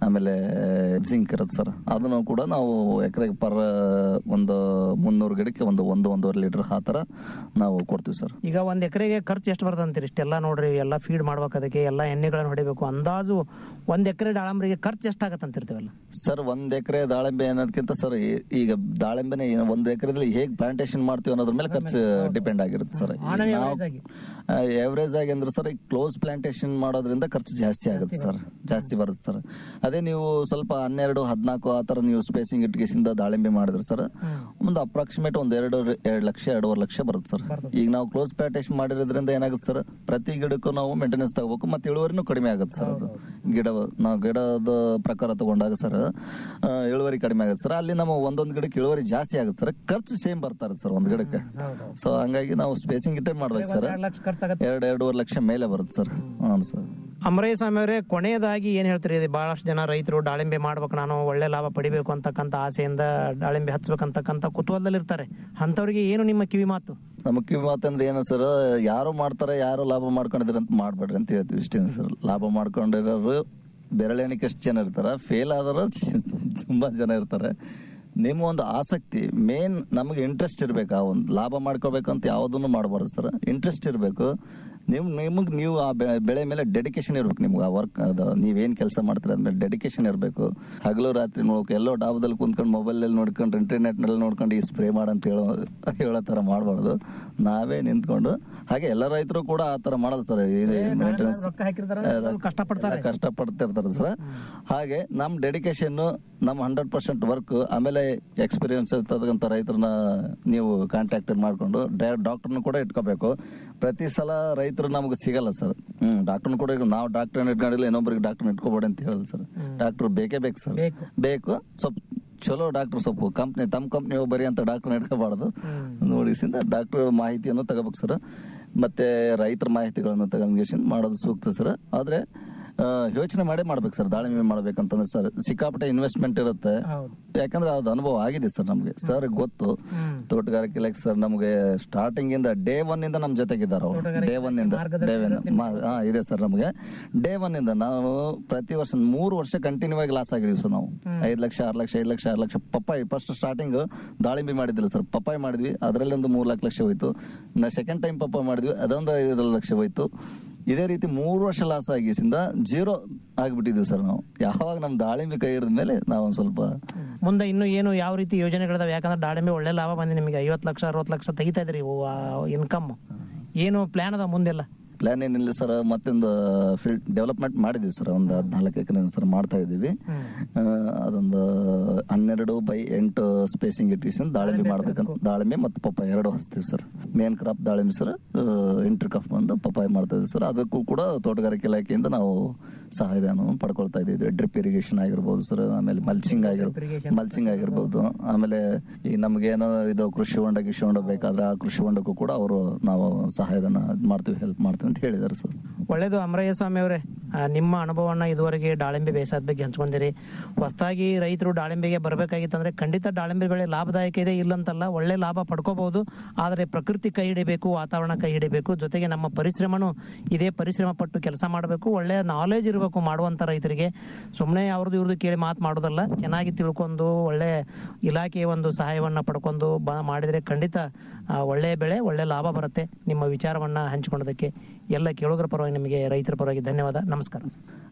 ಆಮೇಲೆ ಜಿಂಕ್ ಇರುತ್ತೆ ಸರ್ ಅದನ್ನು ಕೂಡ ನಾವು ಎಕರೆಗೆ ಪರ್ ಒಂದು ಮುನ್ನೂರು ಗಿಡಕ್ಕೆ ಒಂದು ಒಂದು ಒಂದೂವರೆ ಲೀಟರ್ ಆ ಥರ ನಾವು ಕೊಡ್ತೀವಿ ಸರ್ ಈಗ ಒಂದ್ ಎಕರೆಗೆ ಖರ್ಚು ಎಷ್ಟು ಬರ್ತದೆ ಅಂತೀರಿ ಇಷ್ಟೆಲ್ಲ ನೋಡ್ರಿ ಎಲ್ಲ ಫೀಡ್ ಮಾಡ್ಬೇಕು ಅದಕ್ಕೆ ಎಲ್ಲ ಎಣ್ಣೆಗಳನ್ನು ಹೊಡಿಬೇಕು ಅಂದಾಜು ಒಂದ್ ಎಕರೆ ದಾಳಂಬ್ರಿಗೆ ಖರ್ಚು ಎಷ್ಟಾಗತ್ತೆ ಅಂತಿರ್ತೀವಲ್ಲ ಸರ್ ಒಂದ್ ಎಕರೆ ದಾಳಿಂಬೆ ಅನ್ನೋದಕ್ಕಿಂತ ಸರ್ ಈ- ಈಗ ದಾಳಿಂಬೆನೆ ಏನು ಒಂದ್ ಎಕರೆದಲ್ಲಿ ಹೇಗ್ ಪ್ಲಾಂಟೇಶನ್ ಮಾಡ್ತೀವಿ ಅನ್ನೋದ್ರ ಮೇಲೆ ಖರ್ಚು ಡಿಪೆಂಡ್ ಆಗಿರುತ್ತೆ ಸರ್ ಆನ್ an average ಆಗಿ. ಎವರೇಜ್ ಆಗಿ ಅಂದ್ರೆ ಸರ್ ಈಗ ಕ್ಲೋಸ್ ಪ್ಲಾಂಟೇಶನ್ ಮಾಡೋದ್ರಿಂದ ಖರ್ಚು ಜಾಸ್ತಿ ಆಗುತ್ತೆ ಸರ್ ಜಾಸ್ತಿ ಬರುತ್ತೆ ಸರ್ ಅದೇ ನೀವು ಸ್ವಲ್ಪ ಹನ್ನೆರಡು ಹದಿನಾಲ್ಕು ಆ ತರ ನೀವು ಸ್ಪೇಸಿಂಗ್ ಇಟ್ಕೇಸಿಂದ ದಾಳಿಂಬೆ ಮಾಡಿದ್ರೆ ಸರ್ ಒಂದು ಅಪ್ರಾಕ್ಸಿಮೇಟ್ ಒಂದ್ ಎರಡು ಎರಡು ಲಕ್ಷ ಎರಡೂವರೆ ಲಕ್ಷ ಬರುತ್ತೆ ಸರ್ ಈಗ ನಾವು ಕ್ಲೋಸ್ ಪ್ಲಾಂಟೇಶನ್ ಮಾಡಿರೋದ್ರಿಂದ ಏನಾಗುತ್ತೆ ಸರ್ ಪ್ರತಿ ಗಿಡಕ್ಕೂ ನಾವು ಮೇಂಟೆನೆನ್ಸ್ ತಗೋಬೇಕು ಮತ್ತೆ ಇಳುವರಿನೂ ಕಡಿಮೆ ಆಗುತ್ತೆ ಸರ್ ಅದು ಗಿಡ ನಾವು ಗಿಡದ ಪ್ರಕಾರ ತಗೊಂಡಾಗ ಸರ್ ಆ, ಇಳುವರಿ ಕಡಿಮೆ ಆಗುತ್ತೆ ಸರ್ ಅಲ್ಲಿ ನಮ್ಮ ಒಂದೊಂದು ಗಿಡಕ್ಕೆ ಇಳುವರಿ ಜಾಸ್ತಿ ಆಗುತ್ತೆ ಸರ್ ಖರ್ಚು ಸೇಮ್ ಬರ್ತಾ ಇರುತ್ತೆ ಸರ್ ಒಂದ್ ಗಿಡಕ್ಕೆ ಸೊ ಹಂಗಾಗಿ ನಾವು ಸ್ಪೇಸಿಂಗ್ ಇಟ್ಟೇ ಮಾಡ್ಬೇಕು ಸರ್ ಎರಡ್ ಲಕ್ಷ ಖರ್ಚಾಗತ್ತೆ ಎರಡು ಎರಡೂವರೆ ಲಕ್ಷ ಮೇಲೆ ಬರುತ್ತೆ ಸರ್ ಹ್ಞೂ ಸರ್ ಅಮರಯ್ಯ ಸ್ವಾಮಿ ಅವರೇ ಕೊನೆಯದಾಗಿ ಏನ್ ಹೇಳ್ತೀರಿ ಇದು ಬಹಳಷ್ಟು ಜನ ರೈತರು ದಾಳಿಂಬೆ ಮಾಡ್ಬೇಕು ನಾನು ಒಳ್ಳೆ ಲಾಭ ಪಡಿಬೇಕು ಅಂತಕ್ಕಂಥ ಆಸೆಯಿಂದ ದಾಳಿಂಬೆ ಹಚ್ಬೇಕಂತಕ್ಕಂಥ ಕುತೂಹಲದಲ್ಲಿ ಇರ್ತಾರೆ ಅಂತವ್ರಿಗೆ ಏನು ನಿಮ್ಮ ಕಿವಿ ಮಾತು ನಮ್ಮ ಕಿವಿ ಮಾತಂದ್ರೆ ಏನು ಸರ್ ಯಾರು ಮಾಡ್ತಾರೆ ಯಾರು ಲಾಭ ಮಾಡ್ಕೊಂಡಿದ್ರೆ ಅಂತ ಮಾಡ್ಬೇಡ್ರಿ ಅಂತ ಹೇಳ್ತೀವಿ ಇಷ್ಟೇ ಸರ್ ಲಾಭ ಮಾಡ್ಕೊಂಡಿರೋರು ಬೆರಳೆಣಿಕೆ ಎಷ್ಟು ಜನ ಇರ್ತಾರ ಫೇಲ್ ಆದವರು ತುಂಬಾ ಜನ ಇರ್ತಾರೆ ನಿಮ್ಮ ಒಂದು ಆಸಕ್ತಿ ಮೇನ್ ನಮಗೆ ಇಂಟ್ರೆಸ್ಟ್ ಇರ್ಬೇಕು ಆ ಒಂದು ಲಾಭ ಮಾಡ್ಕೋಬೇಕಂತ ಯಾವುದನ್ನು ಮಾಡಬಾರ್ದು ಸರ್ ಇಂಟ್ರೆಸ್ಟ್ ಇರಬೇಕು ನಿಮ್ ನಿಮಗೆ ನೀವು ಆ ಬೆ- ಬೆಳೆ ಮೇಲೆ ಡೆಡಿಕೇಶನ್ ಇರ್ಬೇಕು ನಿಮ್ಗೆ ಆ ವರ್ಕ್ ಅದು ನೀವೇನ್ ಕೆಲಸ ಮಾಡ್ತೀರ ಅದ್ಮೇಲೆ ಡೆಡಿಕೇಶನ್ ಇರಬೇಕು ಹಗಲು ರಾತ್ರಿ ನೋಡ್ಬೇಕು ಎಲ್ಲೋ ಡಾಬದಲ್ಲಿ ಕುಂತ್ಕೊಂಡು ಮೊಬೈಲಲ್ಲಿ ನೋಡ್ಕೊಂಡು ಇಂಟರ್ನೆಟ್ನಲ್ಲಿ ನೋಡ್ಕೊಂಡು ಈ ಸ್ಪ್ರೇ ಮಾಡಂತ ಹೇಳೋ ಹೇಳೋ ಥರ ಮಾಡಬಾರ್ದು ನಾವೇ ನಿಂತ್ಕೊಂಡು ಹಾಗೆ ಎಲ್ಲ ರೈತರು ಕೂಡ ಆ ಥರ ಮಾಡಲ್ಲ ಸರ್ ಮೇಂಟೆನೆನ್ಸ್ ರೊಕ್ಕ ಹಾಕಿರ್ತಾರೆ ಸ್ವಲ್ಪ ಕಷ್ಟಪಡ್ತಾರೆ ಕಷ್ಟಪಡ್ತಿರ್ತಾರೆ ಸರ್ ಹಾಗೆ ನಮ್ ಡೆಡಿಕೇಶನ್ ನಮ್ ಹಂಡ್ರೆಡ್ ಪರ್ಸೆಂಟ್ ವರ್ಕ್ ಆಮೇಲೆ ಎಕ್ಸ್ಪೀರಿಯನ್ಸ್ ಇರ್ತಕ್ಕಂಥ ರೈತರನ್ನ ನೀವು ಕಾಂಟ್ಯಾಕ್ಟ್ ಮಾಡ್ಕೊಂಡು ಡಾಕ್ಟರ್ನ ಕೂಡ ಇಟ್ಕೋಬೇಕು ಪ್ರತಿ ಸಲ ರೈತರು ನಮ್ಗೆ ಸಿಗಲ್ಲ ಸರ್ ಹ್ಮ್ ಡಾಕ್ಟರ್ನ ಕೂಡ ಈಗ ನಾವು ಡಾಕ್ಟರ್ ಇಟ್ಕೊಂಡಿಲ್ಲ ಇನ್ನೊಬ್ರಿಗೆ ಡಾಕ್ಟರ್ ಇಟ್ಕೋಬೇಡಿ ಅಂತ ಹೇಳಲ್ಲ ಸರ್ ಡಾಕ್ಟರ್ ಬೇಕೇ ಬೇಕು ಸರ್ ಬೇಕು. ಬೇಕು ಸ್ವಲ್ಪ ಚಲೋ ಡಾಕ್ಟರ್ ಸ್ವಲ್ಪ ಕಂಪ್ನಿ ತಮ್ಮ ಕಂಪ್ನಿ ಬರೀ ಅಂತ ಡಾಕ್ಟರ್ ಇಟ್ಕೋಬಾರ್ದು ನೋಡಿಸಿಂದ ಡಾಕ್ಟರ್ ಮಾಹಿತಿಯನ್ನು ತಗೋಬೇಕು ಸರ್ ಮತ್ತೆ ರೈತರ ಮಾಹಿತಿಗಳನ್ನು ತಗೊಂಡ್ಗೆಸಿಂದ ಮಾಡೋದು ಸೂಕ್ತ ಸರ್ ಆದ್ರೆ ಆ, ಯೋಚನೆ ಮಾಡೇ ಮಾಡ್ಬೇಕು ಸರ್ ದಾಳಿಂಬೆ ಮಾಡ್ಬೇಕಂತಂದ್ರೆ ಸರ್ ಸಿಕ್ಕಾಪಟ್ಟೆ ಇನ್ವೆಸ್ಟ್ಮೆಂಟ್ ಇರುತ್ತೆ ಹೌದು ಯಾಕಂದ್ರೆ ಅದು ಅನುಭವ ಆಗಿದೆ ಸರ್ ನಮ್ಗೆ ಸರ್ ಗೊತ್ತು ತೋಟಗಾರಿಕೆ ಇಲಾಖೆ ಸರ್ ನಮ್ಗೆ ಸ್ಟಾರ್ಟಿಂಗ್ ಇಂದ ಡೇ ಒನ್ ಇಂದ ನಮ್ ಜೊತೆಗಿದ್ದಾರೆ ಅವರು ಡೇ ಒನ್ ಇಂದ ಡೇ ಒನ್ ಹಾ ಇದೆ ಸರ್ ನಮ್ಗೆ ಡೇ ಒನ್ ಇಂದ ನಾವು ಪ್ರತಿ ವರ್ಷ ಮೂರು ವರ್ಷ ಕಂಟಿನ್ಯೂ ಆಗಿ ಲಾಸ್ ಆಗಿದೀವಿ ಸರ್ ನಾವು ಐದ್ ಲಕ್ಷ ಆರು ಲಕ್ಷ ಐದು ಲಕ್ಷ ಆರು ಲಕ್ಷ ಪಪ್ಪಾಯಿ ಫಸ್ಟ್ ಸ್ಟಾರ್ಟಿಂಗ್ ದಾಳಿಂಬೆ ಮಾಡಿದಿಲ್ಲ ಸರ್ ಪಪ್ಪಾಯಿ ಮಾಡಿದ್ವಿ ಅದರಲ್ಲಿ ಒಂದು ಮೂರು ನಾಲ್ಕು ಲಕ್ಷ ಹೋಯ್ತು ಸೆಕೆಂಡ್ ಟೈಮ್ ಪಪ್ಪಾಯಿ ಮಾಡಿದ್ವಿ ಅದೊಂದು ಐದು ಲಕ್ಷ ಹೋಯ್ತು ಇದೇ ರೀತಿ ಮೂರು ವರ್ಷ ಲಾಸ್ ಆಗಿಸಿಂದ ಜೀರೋ ಆಗಿಬಿಟ್ಟಿದ್ವಿ ಸರ್ ನಾವು ಯಾವಾಗ ನಮ್ ದಾಳಿಂಬೆ ಕೈ ಹಿಡಿದ ಮೇಲೆ ನಾವು ಒಂದ್ ಸ್ವಲ್ಪ ಮುಂದೆ ಇನ್ನು ಏನು ಯಾವ ರೀತಿ ಯೋಜನೆಗಳಿದಾವೆ ಯಾಕಂದ್ರೆ ದಾಳಿಂಬೆ ಒಳ್ಳೆ ಲಾಭ ಬಂದಿದೆ ನಿಮಗೆ ಐವತ್ತು ಲಕ್ಷ ಅರವತ್ತು ಲಕ್ಷ ತೆಗಿತಾ ಇದ್ರಿ ಇನ್ಕಮ್ ಏನು ಪ್ಲಾನ್ ಅದ ಮುಂದೆಲ್ಲ ಪ್ಲಾನ್ ಏನಿಲ್ಲ ಸರ್ ಮತ್ತೊಂದು ಫೀಲ್ಡ್ ಡೆವಲಪ್ಮೆಂಟ್ ಮಾಡಿದ್ವಿ ಸರ್ ಒಂದು ಹದಿನಾಲ್ಕು ಎಕರೆ ಸರ್ ಮಾಡ್ತಾ ಇದ್ದೀವಿ ಆ, ಅದೊಂದು ಹನ್ನೆರಡು ಬೈ ಎಂಟು ಸ್ಪೇಸಿಂಗ್ ಇಟ್ಟಿಸಿ ದಾಳಿಂಬೆ ಮಾಡ್ಬೇಕಂತ ದಾಳಿಂಬೆ ಮತ್ತು ಪಪ್ಪಾಯ ಎರಡು ಹಚ್ತೀವಿ ಸರ್ ಮೇನ್ ಕ್ರಾಪ್ ದಾಳಿಂಬೆ ಸರ್ ಇಂಟರ್ ಕ್ರಾಪ್ ಬಂದು ಪಪ್ಪಾಯ ಮಾಡ್ತಾ ಇದ್ದೀವಿ ಸರ್ ಅದಕ್ಕೂ ಕೂಡ ತೋಟಗಾರಿಕೆ ಇಲಾಖೆಯಿಂದ ನಾವು ಸಹಾಯಧನವನ್ನು ಪಡ್ಕೊಳ್ತಾ ಇದ್ದೀವಿ ಡ್ರಿಪ್ ಇರಿಗೇಷನ್ ಆಗಿರ್ಬೋದು ಸರ್ ಆಮೇಲೆ ಮಲ್ಚಿಂಗ್ ಆಗಿರ್ಬೋದು ಮಲ್ಚಿಂಗ್ ಆಗಿರ್ಬೋದು ಆಮೇಲೆ ಈ ನಮ್ಗೇನೋ ಇದು ಕೃಷಿ ಹೊಂಡ ಗಿಷಿ ಹೊಂಡ ಬೇಕಾದ್ರೆ ಆ ಕೃಷಿ ಹೊಂಡಕ್ಕೂ ಕೂಡ ಅವರು ನಾವು ಸಹಾಯಧನ ಇದ್ ಮಾಡ್ತೀವಿ ಹೆಲ್ಪ್ ಮಾಡ್ತೀವಿ ಅಂತ ಹೇಳಿದ್ದಾರೆ ಸರ್ ಒಳ್ಳೇದು ಅಮರಯ್ಯ ಸ್ವಾಮಿ ಅವರೇ ಆ, ನಿಮ್ಮ ಅನುಭವವನ್ನ ಇದುವರೆಗೆ ದಾಳಿಂಬೆ ಬೇಸಾಯದ ಬಗ್ಗೆ ಹಂಚ್ಕೊಂಡಿರಿ ಹೊಸದಾಗಿ ರೈತರು ದಾಳಿಂಬೆಗೆ ಬರಬೇಕಾಗಿತ್ತಂದ್ರೆ ಖಂಡಿತ ದಾಳಿಂಬೆ ಬೆಳೆ ಲಾಭದಾಯಕ ಇದೆ ಇಲ್ಲಂತಲ್ಲ ಒಳ್ಳೆ ಲಾಭ ಪಡ್ಕೋಬಹುದು ಆದರೆ ಪ್ರಕೃತಿ ಕೈ ಹಿಡಿಬೇಕು ವಾತಾವರಣ ಕೈ ಹಿಡಿಬೇಕು ಜೊತೆಗೆ ನಮ್ಮ ಪರಿಶ್ರಮನು ಇದೇ ಪರಿಶ್ರಮ ಪಟ್ಟು ಕೆಲಸ ಮಾಡಬೇಕು ಒಳ್ಳೆ ನಾಲೆಜ್ ಇರಬೇಕು ಮಾಡುವಂತ ರೈತರಿಗೆ ಸುಮ್ಮನೆ ಅವ್ರದ್ದು ಇವ್ರದ್ದು ಕೇಳಿ ಮಾತು ಮಾಡೋದಲ್ಲ ಚೆನ್ನಾಗಿ ತಿಳ್ಕೊಂಡು ಒಳ್ಳೆ ಇಲಾಖೆಯ ಒಂದು ಸಹಾಯವನ್ನ ಪಡ್ಕೊಂಡು ಬ ಮಾಡಿದ್ರೆ ಖಂಡಿತ ಆ, ಒಳ್ಳೆ ಬೆಳೆ ಒಳ್ಳೆ ಲಾಭ ಬರುತ್ತೆ ನಿಮ್ಮ ವಿಚಾರವನ್ನ ಹಂಚಿಕೊಳ್ಳೋದಕ್ಕೆ ಎಲ್ಲ ಕೇಳುಗರ ಪರವಾಗಿ ನಿಮಗೆ ರೈತರ ಪರವಾಗಿ ಧನ್ಯವಾದ ನಮಸ್ಕಾರ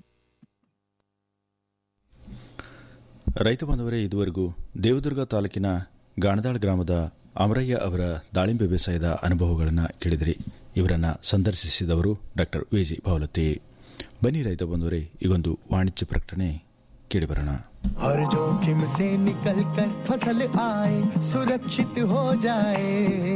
ರೈತ ಬಾಂಧವರೇ ಇದುವರೆಗೂ ದೇವದುರ್ಗ ತಾಲೂಕಿನ ಗಾಣದಾಳ್ ಗ್ರಾಮದ ಅಮರಯ್ಯ ಅವರ ದಾಳಿಂಬೆ ಬೇಸಾಯದ ಅನುಭವಗಳನ್ನು ಕೇಳಿದಿರಿ ಇವರನ್ನ ಸಂದರ್ಶಿಸಿದವರು ಡಾಕ್ಟರ್ ವಿಜಿ ಭಾವಲತಿ ಬನ್ನಿ ರೈತ ಬಂಧುವರೇ ಈಗೊಂದು ವಾಣಿಜ್ಯ ಪ್ರಕಟಣೆ ಕೇಳಿಬರೋಣ हर जोखिम से निकल कर फसल आए सुरक्षित हो जाए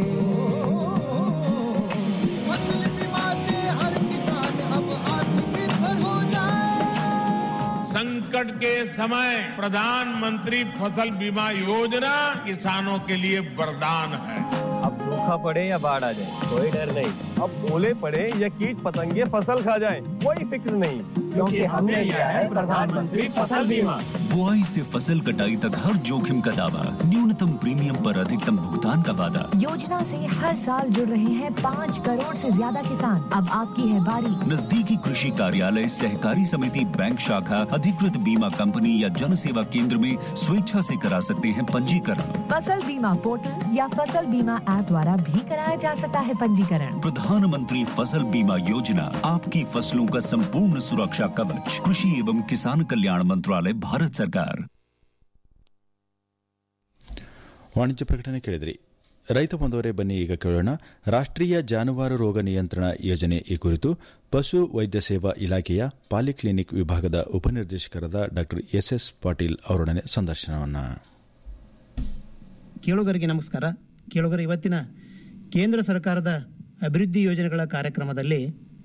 फसल बीमा से हर किसान अब आत्मनिर्भर हो जाए संकट के समय प्रधानमंत्री फसल बीमा योजना किसानों के लिए वरदान है अब सूखा पड़े या बाढ़ आ जाए कोई डर नहीं अब ओले पड़े या कीट पतंगे फसल खा जाए कोई फिक्र नहीं क्योंकि हमने लिया है प्रधानमंत्री फसल बीमा बुआई से फसल कटाई तक हर जोखिम का दावा न्यूनतम प्रीमियम पर अधिकतम भुगतान का वादा योजना से हर साल जुड़ रहे हैं पाँच करोड़ से ज्यादा किसान अब आपकी है बारी नजदीकी कृषि कार्यालय सहकारी समिति बैंक शाखा अधिकृत बीमा कंपनी या जन सेवा केंद्र में स्वेच्छा से करा सकते हैं पंजीकरण फसल बीमा पोर्टल या फसल बीमा ऐप द्वारा भी कराया जा सकता है पंजीकरण प्रधानमंत्री फसल बीमा योजना आपकी फसलों का संपूर्ण सुरक्षा कवच कृषि एवं किसान कल्याण मंत्रालय भारत सरकार ವಾಣಿಜ್ಯ ಪ್ರಕಟಣೆ ಕೇಳಿದ್ರಿ ರೈತ ಬಂದವರೇ ಬನ್ನಿ ಈಗ ಕೇಳೋಣ ರಾಷ್ಟ್ರೀಯ ಜಾನುವಾರು ರೋಗ ನಿಯಂತ್ರಣ ಯೋಜನೆ ಈ ಕುರಿತು ಪಶು ವೈದ್ಯ ಸೇವಾ ಇಲಾಖೆಯ ಪಾಲಿಕ್ಲಿನಿಕ್ ವಿಭಾಗದ ಉಪನಿರ್ದೇಶಕರಾದ ಡಾ ಎಸ್ ಎಸ್ ಪಾಟೀಲ್ ಅವರೊಡನೆ ಸಂದರ್ಶನವನ್ನು ಕೇಳುಗರಿಗೆ ನಮಸ್ಕಾರ ಕೇಳುಗರ ಇವತ್ತಿನ ಕೇಂದ್ರ ಸರ್ಕಾರದ ಅಭಿವೃದ್ಧಿ ಯೋಜನೆಗಳ ಕಾರ್ಯಕ್ರಮದಲ್ಲಿ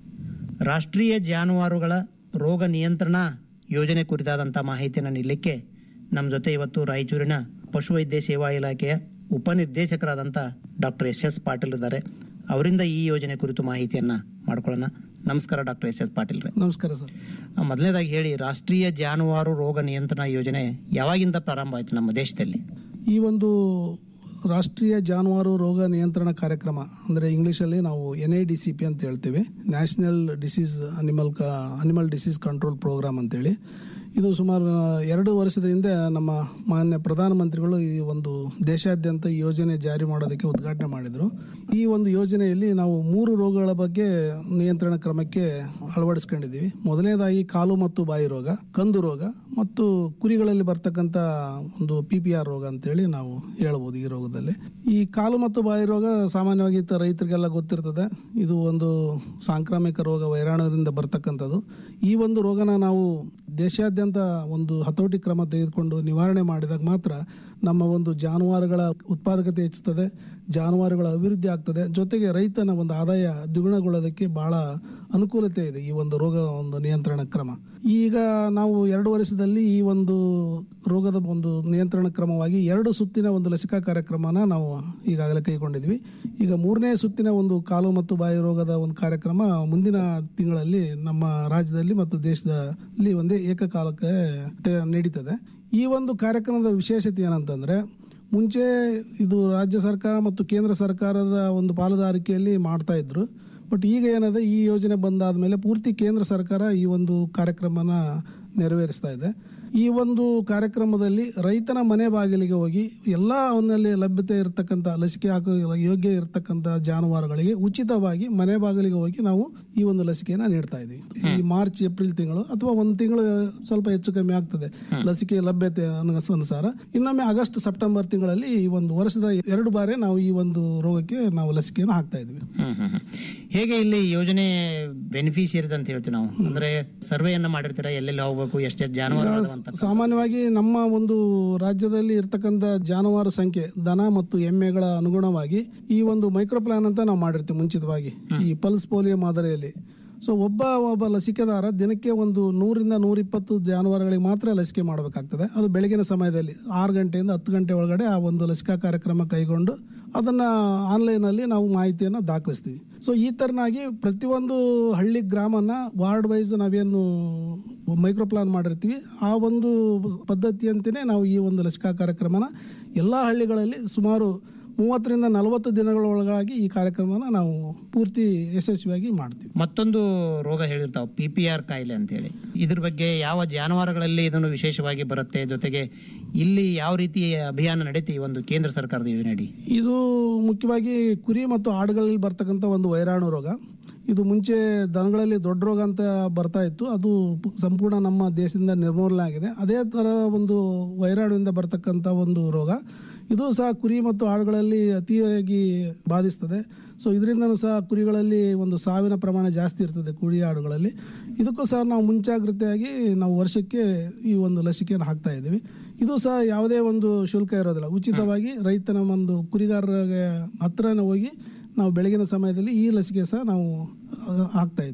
ರಾಷ್ಟ್ರೀಯ ಜಾನುವಾರುಗಳ ರೋಗ ನಿಯಂತ್ರಣ ಯೋಜನೆ ಕುರಿತಾದಂಥ ಮಾಹಿತಿಯನ್ನು ನೀಡಲಿಕ್ಕೆ ನಮ್ಮ ಜೊತೆ ಇವತ್ತು ರಾಯಚೂರಿನ ಪಶುವೈದ್ಯ ಸೇವಾ ಇಲಾಖೆಯ ಉಪನಿರ್ದೇಶಕರಾದಂಥ ಡಾಕ್ಟರ್ ಎಸ್ ಎಸ್ ಪಾಟೀಲ್ ಇದ್ದಾರೆ ಅವರಿಂದ ಈ ಯೋಜನೆ ಕುರಿತು ಮಾಹಿತಿಯನ್ನು ಮಾಡ್ಕೊಳ್ಳೋಣ ನಮಸ್ಕಾರ ಡಾಕ್ಟರ್ ಎಸ್ ಎಸ್ ಪಾಟೀಲ್ ರೇ ನಮಸ್ಕಾರ ಸರ್ ಮೊದಲನೇದಾಗಿ ಹೇಳಿ ರಾಷ್ಟ್ರೀಯ ಜಾನುವಾರು ರೋಗ ನಿಯಂತ್ರಣ ಯೋಜನೆ ಯಾವಾಗಿಂದ ಪ್ರಾರಂಭ ಆಯಿತು ನಮ್ಮ ದೇಶದಲ್ಲಿ ಈ ಒಂದು ರಾಷ್ಟ್ರೀಯ ಜಾನುವಾರು ರೋಗ ನಿಯಂತ್ರಣ ಕಾರ್ಯಕ್ರಮ ಅಂದರೆ ಇಂಗ್ಲೀಷಲ್ಲಿ ನಾವು N I D C P ಅಂತ ಹೇಳ್ತೀವಿ ನ್ಯಾಷನಲ್ ಡಿಸೀಸ್ ಅನಿಮಲ್ ಕ ಅನಿಮಲ್ ಡಿಸೀಸ್ ಕಂಟ್ರೋಲ್ ಪ್ರೋಗ್ರಾಮ್ ಅಂತೇಳಿ ಇದು ಸುಮಾರು ಎರಡು ವರ್ಷದ ಹಿಂದೆ ನಮ್ಮ ಮಾನ್ಯ ಪ್ರಧಾನಮಂತ್ರಿಗಳು ಈ ಒಂದು ದೇಶಾದ್ಯಂತ ಈ ಯೋಜನೆ ಜಾರಿ ಮಾಡೋದಕ್ಕೆ ಉದ್ಘಾಟನೆ ಮಾಡಿದರು ಈ ಒಂದು ಯೋಜನೆಯಲ್ಲಿ ನಾವು ಮೂರು ರೋಗಗಳ ಬಗ್ಗೆ ನಿಯಂತ್ರಣ ಕ್ರಮಕ್ಕೆ ಅಳವಡಿಸ್ಕೊಂಡಿದ್ದೀವಿ ಮೊದಲನೇದಾಗಿ ಕಾಲು ಮತ್ತು ಬಾಯಿ ರೋಗ ಕಂದು ರೋಗ ಮತ್ತು ಕುರಿಗಳಲ್ಲಿ ಬರ್ತಕ್ಕಂಥ ಒಂದು ಪಿ ಪಿ ಆರ್ ರೋಗ ಅಂತೇಳಿ ನಾವು ಹೇಳ್ಬೋದು ಈ ರೋಗದಲ್ಲಿ ಈ ಕಾಲು ಮತ್ತು ಬಾಯಿ ರೋಗ ಸಾಮಾನ್ಯವಾಗಿ ತ- ರೈತರಿಗೆಲ್ಲ ಗೊತ್ತಿರ್ತದೆ ಇದು ಒಂದು ಸಾಂಕ್ರಾಮಿಕ ರೋಗ ವೈರಾಣುವಿನಿಂದ ಬರ್ತಕ್ಕಂಥದ್ದು ಈ ಒಂದು ರೋಗನ ನಾವು ದೇಶಾದ್ಯಂತ ಒಂದು ಹತೋಟಿ ಕ್ರಮ ತೆಗೆದುಕೊಂಡು ನಿವಾರಣೆ ಮಾಡಿದಾಗ ಮಾತ್ರ ನಮ್ಮ ಒಂದು ಜಾನುವಾರುಗಳ ಉತ್ಪಾದಕತೆ ಹೆಚ್ಚುತ್ತದೆ ಜಾನುವಾರುಗಳ ಅಭಿವೃದ್ಧಿ ಆಗ್ತದೆ ಜೊತೆಗೆ ರೈತನ ಒಂದು ಆದಾಯ ದ್ವಿಗುಣಗೊಳ್ಳೋದಕ್ಕೆ ಬಹಳ ಅನುಕೂಲತೆ ಇದೆ ಈ ಒಂದು ರೋಗ ಒಂದು ನಿಯಂತ್ರಣ ಕ್ರಮ ಈಗ ನಾವು ಎರಡು ವರ್ಷದಲ್ಲಿ ಈ ಒಂದು ರೋಗದ ಒಂದು ನಿಯಂತ್ರಣ ಕ್ರಮವಾಗಿ ಎರಡು ಸುತ್ತಿನ ಒಂದು ಲಸಿಕಾ ಕಾರ್ಯಕ್ರಮನ ನಾವು ಈಗಾಗಲೇ ಕೈಗೊಂಡಿದ್ವಿ ಈಗ ಮೂರನೇ ಸುತ್ತಿನ ಒಂದು ಕಾಲು ಮತ್ತು ಬಾಯಿ ರೋಗದ ಒಂದು ಕಾರ್ಯಕ್ರಮ ಮುಂದಿನ ತಿಂಗಳಲ್ಲಿ ನಮ್ಮ ರಾಜ್ಯದಲ್ಲಿ ಮತ್ತು ದೇಶದಲ್ಲಿ ಒಂದೇ ಏಕಕಾಲಕ್ಕೆ ತೆ- ನಡೀತದೆ ಈ ಒಂದು ಕಾರ್ಯಕ್ರಮದ ವಿಶೇಷತೆ ಏನಂತಂದ್ರೆ ಮುಂಚೆ ಇದು ರಾಜ್ಯ ಸರ್ಕಾರ ಮತ್ತು ಕೇಂದ್ರ ಸರ್ಕಾರದ ಒಂದು ಪಾಲುದಾರಿಕೆಯಲ್ಲಿ ಮಾಡ್ತಾ ಇದ್ರು ಬಟ್ ಈಗ ಏನದೆ ಈ ಯೋಜನೆ ಬಂದಾದ ಮೇಲೆ ಪೂರ್ತಿ ಕೇಂದ್ರ ಸರ್ಕಾರ ಈ ಒಂದು ಕಾರ್ಯಕ್ರಮನ ನೆರವೇರಿಸ್ತಾ ಇದೆ ಈ ಒಂದು ಕಾರ್ಯಕ್ರಮದಲ್ಲಿ ರೈತನ ಮನೆ ಬಾಗಿಲಿಗೆ ಹೋಗಿ ಎಲ್ಲ ಅವನಲ್ಲಿ ಲಭ್ಯತೆ ಇರತಕ್ಕಂಥ ಲಸಿಕೆ ಹಾಕೋ ಯೋಗ್ಯ ಇರತಕ್ಕಂಥ ಜಾನುವಾರುಗಳಿಗೆ ಉಚಿತವಾಗಿ ಮನೆ ಬಾಗಿಲಿಗೆ ಹೋಗಿ ನಾವು ಈ ಒಂದು ಲಸಿಕೆಯನ್ನು ನೀಡ್ತಾ ಇದ್ದೀವಿ ಈ ಮಾರ್ಚ್ ಏಪ್ರಿಲ್ ತಿಂಗಳು ಅಥವಾ ಒಂದು ತಿಂಗಳು ಸ್ವಲ್ಪ ಹೆಚ್ಚು ಕಮ್ಮಿ ಆಗ್ತದೆ ಲಸಿಕೆ ಲಭ್ಯತೆ ಅನು- ಅನುಸಾರ ಇನ್ನೊಮ್ಮೆ ಆಗಸ್ಟ್ ಸೆಪ್ಟೆಂಬರ್ ತಿಂಗಳಲ್ಲಿ ಈ ಒಂದು ವರ್ಷದ ಎರಡು ಬಾರಿ ನಾವು ಈ ಒಂದು ರೋಗಕ್ಕೆ ನಾವು ಲಸಿಕೆಯನ್ನು ಹಾಕ್ತಾ ಇದ್ವಿ ಹ್ಮ್ ಹ್ಮ್ ಹ್ಮ್. ಹೇಗೆ ಇಲ್ಲಿ ಯೋಜನೆ ಬೆನಿಫಿಷಿಯರೀಸ್ ಅಂತ ಹೇಳ್ತೀವಿ ನಾವು ಅಂದ್ರೆ ಸರ್ವೆಯನ್ನ ಮಾಡಿರ್ತೀರಾ ಎಲ್ಲೆಲ್ಲಿ ಹೋಗ್ಬೇಕು ಎಷ್ಟೆಷ್ಟು ಜಾನುವಾರು ಈಗ ಸಾಮಾನ್ಯವಾಗಿ ನಮ್ಮ ಒಂದು ರಾಜ್ಯದಲ್ಲಿ ಇರ್ತಕ್ಕಂಥ ಜಾನುವಾರು ಸಂಖ್ಯೆ ದನ ಮತ್ತು ಎಮ್ಮೆಗಳ ಅನುಗುಣವಾಗಿ ಈ ಒಂದು ಮೈಕ್ರೋ ಪ್ಲಾನ್ ಅಂತ ನಾವು ಮಾಡಿರ್ತೀವಿ ಮುಂಚಿತವಾಗಿ ಈ ಪಲ್ಸ್ ಪೋಲಿಯೋ ಮಾದರಿಯಲ್ಲಿ ಸೊ ಒಬ್ಬ ಒಬ್ಬ ಲಸಿಕೆದಾರ ದಿನಕ್ಕೆ ಒಂದು ನೂರಿಂದ ನೂರಿಪ್ಪತ್ತು ಜಾನುವಾರುಗಳಿಗೆ ಮಾತ್ರ ಲಸಿಕೆ ಮಾಡಬೇಕಾಗ್ತದೆ ಅದು ಬೆಳಗಿನ ಸಮಯದಲ್ಲಿ ಆರು ಗಂಟೆಯಿಂದ ಹತ್ತು ಗಂಟೆ ಒಳಗಡೆ ಆ ಒಂದು ಲಸಿಕಾ ಕಾರ್ಯಕ್ರಮ ಕೈಗೊಂಡು ಅದನ್ನ ಆನ್ಲೈನಲ್ಲಿ ನಾವು ಮಾಹಿತಿಯನ್ನು ದಾಖಲಿಸ್ತೀವಿ ಸೊ ಈ ತರನಾಗಿ ಪ್ರತಿಯೊಂದು ಹಳ್ಳಿ ಗ್ರಾಮನ ವಾರ್ಡ್ ವೈಸ್ ನಾವೇನು ಮೈಕ್ರೋ ಪ್ಲಾನ್ ಮಾಡಿರ್ತೀವಿ ಆ ಒಂದು ಪದ್ಧತಿಯಂತೆಯೇ ನಾವು ಈ ಒಂದು ಲಸಿಕಾ ಕಾರ್ಯಕ್ರಮನ ಎಲ್ಲ ಹಳ್ಳಿಗಳಲ್ಲಿ ಸುಮಾರು ಮೂವತ್ತರಿಂದ ನಲವತ್ತು ದಿನಗಳ ಒಳಗಾಗಿ ಈ ಕಾರ್ಯಕ್ರಮನ ನಾವು ಪೂರ್ತಿ ಯಶಸ್ವಿಯಾಗಿ ಮಾಡ್ತೀವಿ ಮತ್ತೊಂದು ರೋಗ ಹೇಳಿರ್ತಾವ ಪಿ ಪಿ ಆರ್ ಕಾಯಿಲೆ ಅಂತ ಹೇಳಿ ಇದ್ರ ಬಗ್ಗೆ ಯಾವ ಜಾನುವಾರುಗಳಲ್ಲಿ ಇದನ್ನು ವಿಶೇಷವಾಗಿ ಬರುತ್ತೆ ಜೊತೆಗೆ ಇಲ್ಲಿ ಯಾವ ರೀತಿ ಅಭಿಯಾನ ನಡೀತಿ ಈ ಒಂದು ಕೇಂದ್ರ ಸರ್ಕಾರದ ಯೋಜನೆ ಅಡಿ ಇದು ಮುಖ್ಯವಾಗಿ ಕುರಿ ಮತ್ತು ಆಡುಗಳಲ್ಲಿ ಬರ್ತಕ್ಕಂಥ ಒಂದು ವೈರಾಣು ರೋಗ ಇದು ಮುಂಚೆ ದನಗಳಲ್ಲಿ ದೊಡ್ಡ ರೋಗ ಅಂತ ಬರ್ತಾ ಇತ್ತು ಅದು ಪು- ಸಂಪೂರ್ಣ ನಮ್ಮ ದೇಶದಿಂದ ನಿರ್ಮೂಲನೆ ಆಗಿದೆ ಅದೇ ಥರ ಒಂದು ವೈರಾಣುವಿಂದ ಬರ್ತಕ್ಕಂಥ ಒಂದು ರೋಗ ಇದು ಸಹ ಕುರಿ ಮತ್ತು ಆಡುಗಳಲ್ಲಿ ಅತಿಯಾಗಿ ಬಾಧಿಸ್ತದೆ ಸೊ ಇದರಿಂದನೂ ಸಹ ಕುರಿಗಳಲ್ಲಿ ಒಂದು ಸಾವಿನ ಪ್ರಮಾಣ ಜಾಸ್ತಿ ಇರ್ತದೆ ಕುರಿ ಆಡುಗಳಲ್ಲಿ ಇದಕ್ಕೂ ಸಹ ನಾವು ಮುಂಜಾಗ್ರತೆಯಾಗಿ ನಾವು ವರ್ಷಕ್ಕೆ ಈ ಒಂದು ಲಸಿಕೆಯನ್ನು ಹಾಕ್ತಾ ಇದ್ದೀವಿ ಇದು ಸಹ ಯಾವುದೇ ಒಂದು ಶುಲ್ಕ ಇರೋದಿಲ್ಲ ಉಚಿತವಾಗಿ ರೈತನ ಒಂದು ಕುರಿಗಾರರಿಗೆ ಹತ್ರನೇ ಹೋಗಿ ನಾವು ಬೆಳಗಿನ ಸಮಯದಲ್ಲಿ ಈ ಲಸಿಕೆ ಸಹ ನಾವು ಆ, ಹಾಕ್ತಾ ಇದ್ವಿ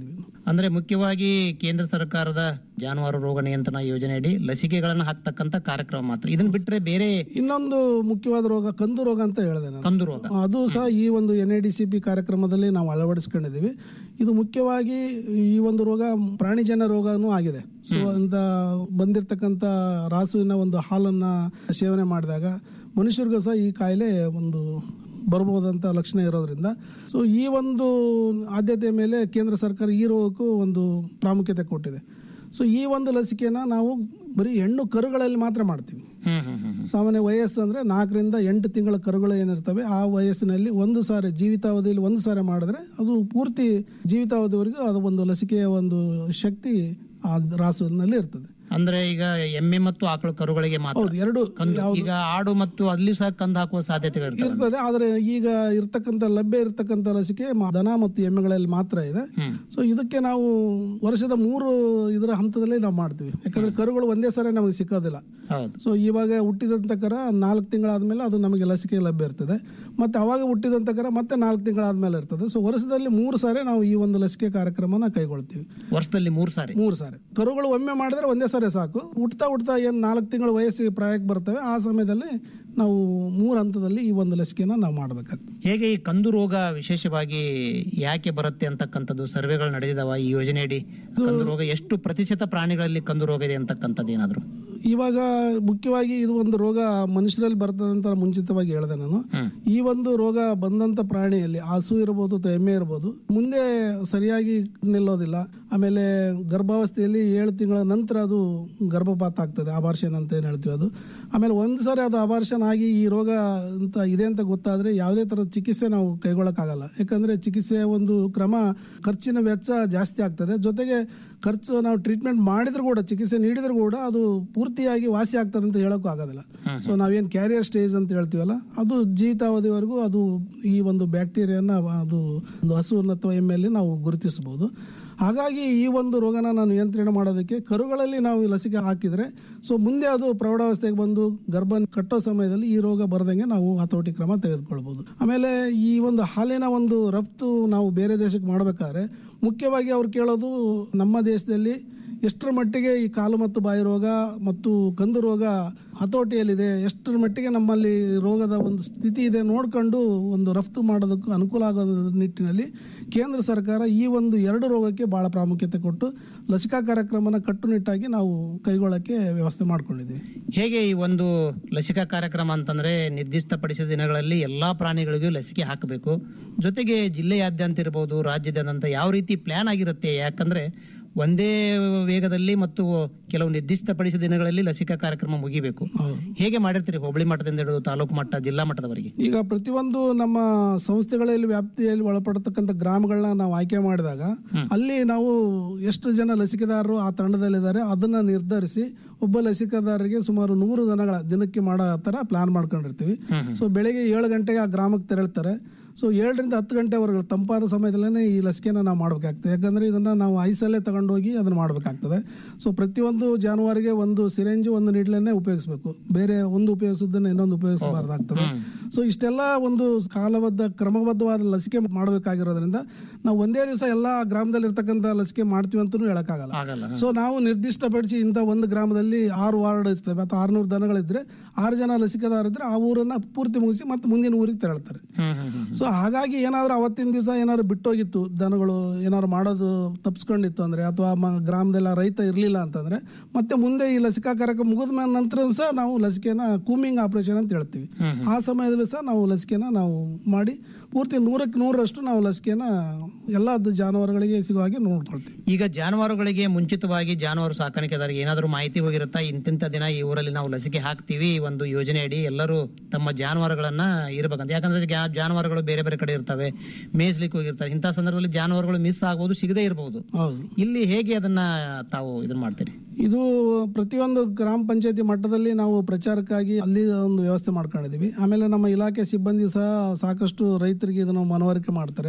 ಅಂದ್ರೆ ಮುಖ್ಯವಾಗಿ ಕೇಂದ್ರ ಸರ್ಕಾರದ ಜಾನುವಾರು ರೋಗ ನಿಯಂತ್ರಣ ಯೋಜನೆಯಡಿ ಲಸಿಕೆಗಳನ್ನು ಹಾಕ್ತಕ್ಕಂತ ಕಾರ್ಯಕ್ರಮ ಮಾತ್ರ ಇದನ್ನ ಬಿಟ್ರೆ ಬೇರೆ ಇನ್ನೊಂದು ಮುಖ್ಯವಾದ ರೋಗ ಕಂದು ರೋಗ ಅಂತ ಹೇಳಿದೆ ನಾನು ಕಂದು ರೋಗ ಅದು ಸಹ ಈ ಒಂದು N A D C P ಕಾರ್ಯಕ್ರಮದಲ್ಲಿ ನಾವು ಅಳವಡಿಸ್ಕೊಂಡಿದ್ದೀವಿ ಇದು ಮುಖ್ಯವಾಗಿ ಈ ಒಂದು ರೋಗ ಪ್ರಾಣಿಜನ್ಯ ರೋಗನೂ ಆಗಿದೆ ಸೊ ಅಂತ ಬಂದಿರತಕ್ಕಂಥ ರಾಸುವಿನ ಒಂದು ಹಾಲನ್ನ ಸೇವನೆ ಮಾಡಿದಾಗ ಮನುಷ್ಯರಿಗೂ ಸಹ ಈ ಕಾಯಿಲೆ ಒಂದು ಬರ್ಬೋದಂತ ಲಕ್ಷಣ ಇರೋದ್ರಿಂದ ಸೊ ಈ ಒಂದು ಆದ್ಯತೆಯ ಮೇಲೆ ಕೇಂದ್ರ ಸರ್ಕಾರ ಈ ರೋಗಕ್ಕೂ ಒಂದು ಪ್ರಾಮುಖ್ಯತೆ ಕೊಟ್ಟಿದೆ ಸೊ ಈ ಒಂದು ಲಸಿಕೆನ ನಾವು ಬರೀ ಹೆಣ್ಣು ಕರುಗಳಲ್ಲಿ ಮಾತ್ರ ಮಾಡ್ತೀವಿ ಸಾಮಾನ್ಯ ವಯಸ್ಸು ಅಂದ್ರೆ ನಾಲ್ಕರಿಂದ ಎಂಟು ತಿಂಗಳ ಕರುಗಳು ಏನಿರ್ತವೆ ಆ ವಯಸ್ಸಿನಲ್ಲಿ ಒಂದು ಸಾರಿ ಜೀವಿತಾವಧಿಯಲ್ಲಿ ಒಂದು ಸಾರಿ ಮಾಡಿದ್ರೆ ಅದು ಪೂರ್ತಿ ಜೀವಿತಾವಧಿವರೆಗೂ ಅದು ಒಂದು ಲಸಿಕೆಯ ಒಂದು ಶಕ್ತಿ ಆ ರಾಸುವಿನಲ್ಲಿ ಇರ್ತದೆ ಅಂದ್ರೆ ಈಗ ಎಮ್ಮೆ ಮತ್ತು ಆಕಳು ಕರುಗಳಿಗೆ ಮಾತ್ರ ಹೌದು ಎರಡು ಕಂದು. ಈಗ ಆಡು ಮತ್ತು ಅಲ್ಲಿ ಸಹ ಕಂದು ಹಾಕುವ ಸಾಧ್ಯತೆಗಳು ಇರ್ತವೆ ಇರ್ತದೆ ಆದ್ರೆ ಈಗ ಇರ್ತಕ್ಕಂಥ ಲಭ್ಯ ಇರ್ತಕ್ಕಂಥ ಲಸಿಕೆ ಮ- ದನ ಮತ್ತು ಎಮ್ಮೆಗಳಲ್ಲಿ ಮಾತ್ರ ಇದೆ ಸೊ ಇದಕ್ಕೆ ನಾವು ವರ್ಷದ ಮೂರು ಇದರ ಹಂತದಲ್ಲಿ ನಾವು ಮಾಡ್ತೀವಿ ಯಾಕಂದ್ರೆ ಕರುಗಳು ಒಂದೇ ಸಾರಿ ನಮಗೆ ಸಿಕ್ಕೋದಿಲ್ಲ ಹೌದು ಸೊ ಇವಾಗ ಹುಟ್ಟಿದಂತ ಕರ ನಾಲ್ಕು ತಿಂಗಳಾದ್ಮೇಲೆ ಅದು ನಮಗೆ ಲಸಿಕೆ ಲಭ್ಯ ಇರ್ತದೆ ಮತ್ತೆ ಅವಾಗ ಹುಟ್ಟಿದಂತ ಕರ ಮತ್ತೆ ನಾಲ್ಕು ತಿಂಗಳಾದ್ಮೇಲೆ ಇರ್ತದೆ ಸೊ ವರ್ಷದಲ್ಲಿ ಮೂರು ಸಾರಿ ನಾವು ಈ ಒಂದು ಲಸಿಕೆ ಕಾರ್ಯಕ್ರಮನ ಕೈಗೊಳ್ತೀವಿ ವರ್ಷದಲ್ಲಿ ಮೂರು ಸಾರಿ ಮೂರು ಸಾರಿ ಕರುಗಳು ಒಮ್ಮೆ ಮಾಡಿದ್ರೆ ಒಂದೇ ಸಾರಿ ಸಾಕು ಹುಟ್ತಾ ಹುಟ್ತಾ ಏನ್ ನಾಲ್ಕು ತಿಂಗಳ ವಯಸ್ಸಿಗೆ ಪ್ರಾಯಕ್ಕೆ ಬರ್ತವೆ ಆ ಸಮಯದಲ್ಲಿ ನಾವು ಮೂರು ಹಂತದಲ್ಲಿ ಈ ಒಂದು ಲಸಿಕೆನ ನಾವು ಮಾಡಬೇಕಾಗ್ತದೆ ಹೇಗೆ ಈ ಕಂದು ರೋಗ ವಿಶೇಷವಾಗಿ ಯಾಕೆ ಬರುತ್ತೆ ಅಂತಕ್ಕಂಥದ್ದು ಸರ್ವೆಗಳು ನಡೆದಿದಾವ ಈ ಯೋಜನೆಯಡಿ ಕಂದು ರೋಗ ಎಷ್ಟು ಪ್ರತಿಶತ ಪ್ರಾಣಿಗಳಲ್ಲಿ ಕಂದು ರೋಗ ಇದೆ ಅಂತಕ್ಕಂಥದ್ದು ಏನಾದ್ರು ಇವಾಗ ಮುಖ್ಯವಾಗಿ ಇದು ಒಂದು ರೋಗ ಮನುಷ್ಯರಲ್ಲಿ ಬರ್ತದೆ ಅಂತ ಮುಂಚಿತವಾಗಿ ಹೇಳಿದೆ ನಾನು ಈ ಒಂದು ರೋಗ ಬಂದಂತ ಪ್ರಾಣಿಯಲ್ಲಿ ಹಸು ಇರಬಹುದು ಅಥವಾ ಎಮ್ಮೆ ಇರಬಹುದು ಮುಂದೆ ಸರಿಯಾಗಿ ನಿಲ್ಲೋದಿಲ್ಲ ಆಮೇಲೆ ಗರ್ಭಾವಸ್ಥೆಯಲ್ಲಿ ಏಳು ತಿಂಗಳ ನಂತರ ಅದು ಗರ್ಭಪಾತ ಆಗ್ತದೆ ಅಬಾರ್ಷನ್ ಅಂತ ಏನ್ ಹೇಳ್ತೀವಿ ಅದು ಆಮೇಲೆ ಒಂದು ಸಾರಿ ಅದು ಅಬಾರ್ಷನ್ ಆಗಿ ಈ ರೋಗ ಅಂತ ಇದೆ ಅಂತ ಗೊತ್ತಾದ್ರೆ ಯಾವುದೇ ತರದ ಚಿಕಿತ್ಸೆ ನಾವು ಕೈಗೊಳ್ಳಕ್ಕಾಗಲ್ಲ ಯಾಕಂದ್ರೆ ಚಿಕಿತ್ಸೆಯ ಒಂದು ಕ್ರಮ ಖರ್ಚಿನ ವೆಚ್ಚ ಜಾಸ್ತಿ ಆಗ್ತದೆ ಜೊತೆಗೆ ಖರ್ಚು ನಾವು ಟ್ರೀಟ್ಮೆಂಟ್ ಮಾಡಿದ್ರು ಕೂಡ ಚಿಕಿತ್ಸೆ ನೀಡಿದ್ರು ಕೂಡ ಅದು ಪೂರ್ತಿಯಾಗಿ ವಾಸಿ ಆಗ್ತದೆ ಅಂತ ಹೇಳಕ್ಕೂ ಆಗೋದಿಲ್ಲ ಸೊ ನಾವೇನ್ ಕ್ಯಾರಿಯರ್ ಸ್ಟೇಜ್ ಅಂತ ಹೇಳ್ತೀವಲ್ಲ ಅದು ಜೀವಿತಾವಧಿವರೆಗೂ ಅದು ಈ ಒಂದು ಬ್ಯಾಕ್ಟೀರಿಯಾನ ಅದು ಒಂದು ಹಸುವನ್ನು ಅಥವಾ ಎಮ್ಮೆಯಲ್ಲಿ ನಾವು ಗುರುತಿಸಬಹುದು ಹಾಗಾಗಿ ಈ ಒಂದು ರೋಗನ ನಾವು ನಿಯಂತ್ರಣ ಮಾಡೋದಕ್ಕೆ ಕರುಗಳಲ್ಲಿ ನಾವು ಈ ಲಸಿಕೆ ಹಾಕಿದ್ರೆ ಸೊ ಮುಂದೆ ಅದು ಪ್ರೌಢಾವಸ್ಥೆಗೆ ಬಂದು ಗರ್ಭ ಕಟ್ಟೋ ಸಮಯದಲ್ಲಿ ಈ ರೋಗ ಬರದಂಗೆ ನಾವು ಹತೋಟಿ ಕ್ರಮ ತೆಗೆದುಕೊಳ್ಬಹುದು ಆಮೇಲೆ ಈ ಒಂದು ಹಾಲಿನ ಒಂದು ರಫ್ತು ನಾವು ಬೇರೆ ದೇಶಕ್ಕೆ ಮಾಡಬೇಕಾದ್ರೆ ಮುಖ್ಯವಾಗಿ ಅವ್ರು ಕೇಳೋದು ನಮ್ಮ ದೇಶದಲ್ಲಿ ಎಷ್ಟರ ಮಟ್ಟಿಗೆ ಈ ಕಾಲು ಮತ್ತು ಬಾಯಿ ರೋಗ ಮತ್ತು ಕಂದು ರೋಗ ಹತೋಟಿಯಲ್ಲಿದೆ ಎಷ್ಟರ ಮಟ್ಟಿಗೆ ನಮ್ಮಲ್ಲಿ ರೋಗದ ಒಂದು ಸ್ಥಿತಿ ಇದೆ ನೋಡ್ಕೊಂಡು ಒಂದು ರಫ್ತು ಮಾಡೋದಕ್ಕೂ ಅನುಕೂಲ ಆಗೋ ನಿಟ್ಟಿನಲ್ಲಿ ಕೇಂದ್ರ ಸರ್ಕಾರ ಈ ಒಂದು ಎರಡು ರೋಗಕ್ಕೆ ಬಹಳ ಪ್ರಾಮುಖ್ಯತೆ ಕೊಟ್ಟು ಲಸಿಕಾ ಕಾರ್ಯಕ್ರಮನ ಕಟ್ಟುನಿಟ್ಟಾಗಿ ನಾವು ಕೈಗೊಳ್ಳಕ್ಕೆ ವ್ಯವಸ್ಥೆ ಮಾಡ್ಕೊಂಡಿದ್ದೀವಿ ಹೇಗೆ ಈ ಒಂದು ಲಸಿಕಾ ಕಾರ್ಯಕ್ರಮ ಅಂತಂದ್ರೆ ನಿರ್ದಿಷ್ಟಪಡಿಸಿದ ದಿನಗಳಲ್ಲಿ ಎಲ್ಲಾ ಪ್ರಾಣಿಗಳಿಗೂ ಲಸಿಕೆ ಹಾಕಬೇಕು ಜೊತೆಗೆ ಜಿಲ್ಲೆಯಾದ್ಯಂತ ಇರಬಹುದು ರಾಜ್ಯದಾದ್ಯಂತ ಯಾವ ರೀತಿ ಪ್ಲಾನ್ ಆಗಿರುತ್ತೆ ಯಾಕಂದ್ರೆ ಒಂದೇ ವೇಗದಲ್ಲಿ ಮತ್ತು ಕೆಲವು ನಿರ್ದಿಷ್ಟಪಡಿಸಿದ ದಿನಗಳಲ್ಲಿ ಲಸಿಕಾ ಕಾರ್ಯಕ್ರಮ ಮುಗಿಬೇಕು ಹೇಗೆ ಮಾಡಿರ್ತೀರಿ ಹೋಬಳಿ ಮಟ್ಟದಿಂದ ಹಿಡಿದು ತಾಲೂಕು ಮಟ್ಟ ಜಿಲ್ಲಾ ಮಟ್ಟದವರೆಗೆ ಈಗ ಪ್ರತಿಯೊಂದು ನಮ್ಮ ಸಂಸ್ಥೆಗಳಲ್ಲಿ ವ್ಯಾಪ್ತಿಯಲ್ಲಿ ಒಳಪಡತಕ್ಕಂಥ ಗ್ರಾಮಗಳನ್ನ ನಾವು ಆಯ್ಕೆ ಮಾಡಿದಾಗ ಅಲ್ಲಿ ನಾವು ಎಷ್ಟು ಜನ ಲಸಿಕೆದಾರರು ಆ ತಂಡದಲ್ಲಿದ್ದಾರೆ ಅದನ್ನ ನಿರ್ಧರಿಸಿ ಒಬ್ಬ ಲಸಿಕೆದಾರರಿಗೆ ಸುಮಾರು ನೂರು ದನಗಳ ದಿನಕ್ಕೆ ಮಾಡೋ ತರ ಪ್ಲಾನ್ ಮಾಡ್ಕೊಂಡಿರ್ತೀವಿ ಸೊ ಬೆಳಿಗ್ಗೆ ಏಳು ಗಂಟೆಗೆ ಆ ಗ್ರಾಮಕ್ಕೆ ತೆರಳ್ತಾರೆ ಸೊ ಏಳರಿಂದ ಹತ್ತು ಗಂಟೆವರೆಗೂ ತಂಪಾದ ಸಮಯದಲ್ಲೇ ಈ ಲಸಿಕೆನ ನಾವು ಮಾಡಬೇಕಾಗ್ತದೆ ಯಾಕಂದ್ರೆ ಇದನ್ನ ನಾವು ಐಸಲ್ಲೇ ತಗೊಂಡೋಗಿ ಅದನ್ನ ಮಾಡಬೇಕಾಗ್ತದೆ ಸೊ ಪ್ರತಿಯೊಂದು ಜಾನುವಾರಿಗೆ ಒಂದು ಸಿರೆಂಜು ಒಂದು ನೀಡ್ಲನ್ನೇ ಉಪಯೋಗಿಸಬೇಕು ಬೇರೆ ಒಂದು ಉಪಯೋಗಿಸೋದನ್ನ ಇನ್ನೊಂದು ಉಪಯೋಗಿಸಬಾರ್ದಾಗ್ತದೆ ಸೊ ಇಷ್ಟೆಲ್ಲ ಒಂದು ಕಾಲಬದ್ಧ ಕ್ರಮಬದ್ಧವಾದ ಲಸಿಕೆ ಮಾಡಬೇಕಾಗಿರೋದ್ರಿಂದ ನಾವು ಒಂದೇ ದಿವಸ ಎಲ್ಲಾ ಗ್ರಾಮದಲ್ಲಿ ಇರ್ತಕ್ಕಂಥ ಲಸಿಕೆ ಮಾಡ್ತೀವಿ ಅಂತಲೂ ಹೇಳಕ್ಕಾಗಲ್ಲ ಆಗಲ್ಲ ಸೊ ನಾವು ನಿರ್ದಿಷ್ಟಪಡಿಸಿ ಇಂಥ ಒಂದು ಗ್ರಾಮದಲ್ಲಿ ಆರು ವಾರ್ಡ್ ಇರ್ತವೆ ಅಥವಾ ಆರ್ನೂರು ದನಗಳಿದ್ರೆ ಆರು ಜನ ಲಸಿಕೆದಾರಿದ್ರೆ ಆ ಊರನ್ನ ಪೂರ್ತಿ ಮುಗಿಸಿ ಮತ್ತೆ ಮುಂದಿನ ಊರಿಗೆ ತೆರಳ್ತಾರೆ ಸೊ ಹಾಗಾಗಿ ಏನಾದ್ರು ಅವತ್ತಿನ ದಿವಸ ಏನಾದ್ರು ಬಿಟ್ಟೋಗಿತ್ತು ದನಗಳು ಏನಾದ್ರು ಮಾಡೋದು ತಪ್ಪಿಸ್ಕೊಂಡಿತ್ತು ಅಂದ್ರೆ ಅಥವಾ ಮ- ಗ್ರಾಮದಲ್ಲಿ ಆ ರೈತ ಇರಲಿಲ್ಲ ಅಂತಂದ್ರೆ ಮತ್ತೆ ಮುಂದೆ ಈ ಲಸಿಕಾ ಕಾರ್ಯಕ್ರಮ ಮುಗಿದ ಮೇಲೆ ನಂತರ ಸಹ ನಾವು ಲಸಿಕೆನ ಕೂಮಿಂಗ್ ಆಪರೇಷನ್ ಅಂತ ಹೇಳ್ತೀವಿ ಆ ಸಮಯದಲ್ಲೂ ಸಹ ನಾವು ಲಸಿಕೆನ ನಾವು ಮಾಡಿ ಪೂರ್ತಿ ನೂರಕ್ಕೆ ನೂರರಷ್ಟು ನಾವು ಲಸಿಕೆನ ಎಲ್ಲ ಜಾನುವಾರುಗಳಿಗೆ ಸಿಗುವ ಹಾಗೆ ನೋಡ್ಕೊಳ್ತೀವಿ ಈಗ ಜಾನುವಾರುಗಳಿಗೆ ಮುಂಚಿತವಾಗಿ ಜಾನುವಾರು ಸಾಕಾಣಿಕೆದಾರರಿಗೆ ಏನಾದರೂ ಮಾಹಿತಿ ಹೋಗಿರುತ್ತಾ ಇಂತಿಂತ ದಿನ ಈ ಊರಲ್ಲಿ ನಾವು ಲಸಿಕೆ ಹಾಕ್ತೀವಿ ಈ ಒಂದು ಯೋಜನೆ ಅಡಿ ಎಲ್ಲರೂ ತಮ್ಮ ಜಾನುವಾರುಗಳನ್ನ ಇರ್ಬೇಕಂತ ಯಾಕಂದ್ರೆ ಜಾ- ಜಾನುವಾರುಗಳು ಬೇರೆ ಬೇರೆ ಕಡೆ ಇರ್ತವೆ ಮೇಯ್ಸ್ಲಿಕ್ಕೆ ಹೋಗಿರ್ತಾರೆ ಇಂಥ ಸಂದರ್ಭದಲ್ಲಿ ಜಾನುವಾರುಗಳು ಮಿಸ್ ಆಗ್ಬೋದು ಸಿಗದೇ ಇರಬಹುದು ಹೌದು ಇಲ್ಲಿ ಹೇಗೆ ಅದನ್ನ ತಾವು ಇದನ್ನ ಮಾಡ್ತೀರಿ ಇದು ಪ್ರತಿಯೊಂದು ಗ್ರಾಮ ಪಂಚಾಯತಿ ಮಟ್ಟದಲ್ಲಿ ನಾವು ಪ್ರಚಾರಕ್ಕಾಗಿ ಅಲ್ಲಿ ಒಂದು ವ್ಯವಸ್ಥೆ ಮಾಡ್ಕೊಂಡಿದೀವಿ ಆಮೇಲೆ ನಮ್ಮ ಇಲಾಖೆ ಸಿಬ್ಬಂದಿ ಸಹ ಸಾಕಷ್ಟು ರೈತರಿಗೆ ಇದನ್ನು ಮನವರಿಕೆ ಮಾಡ್ತಾರೆ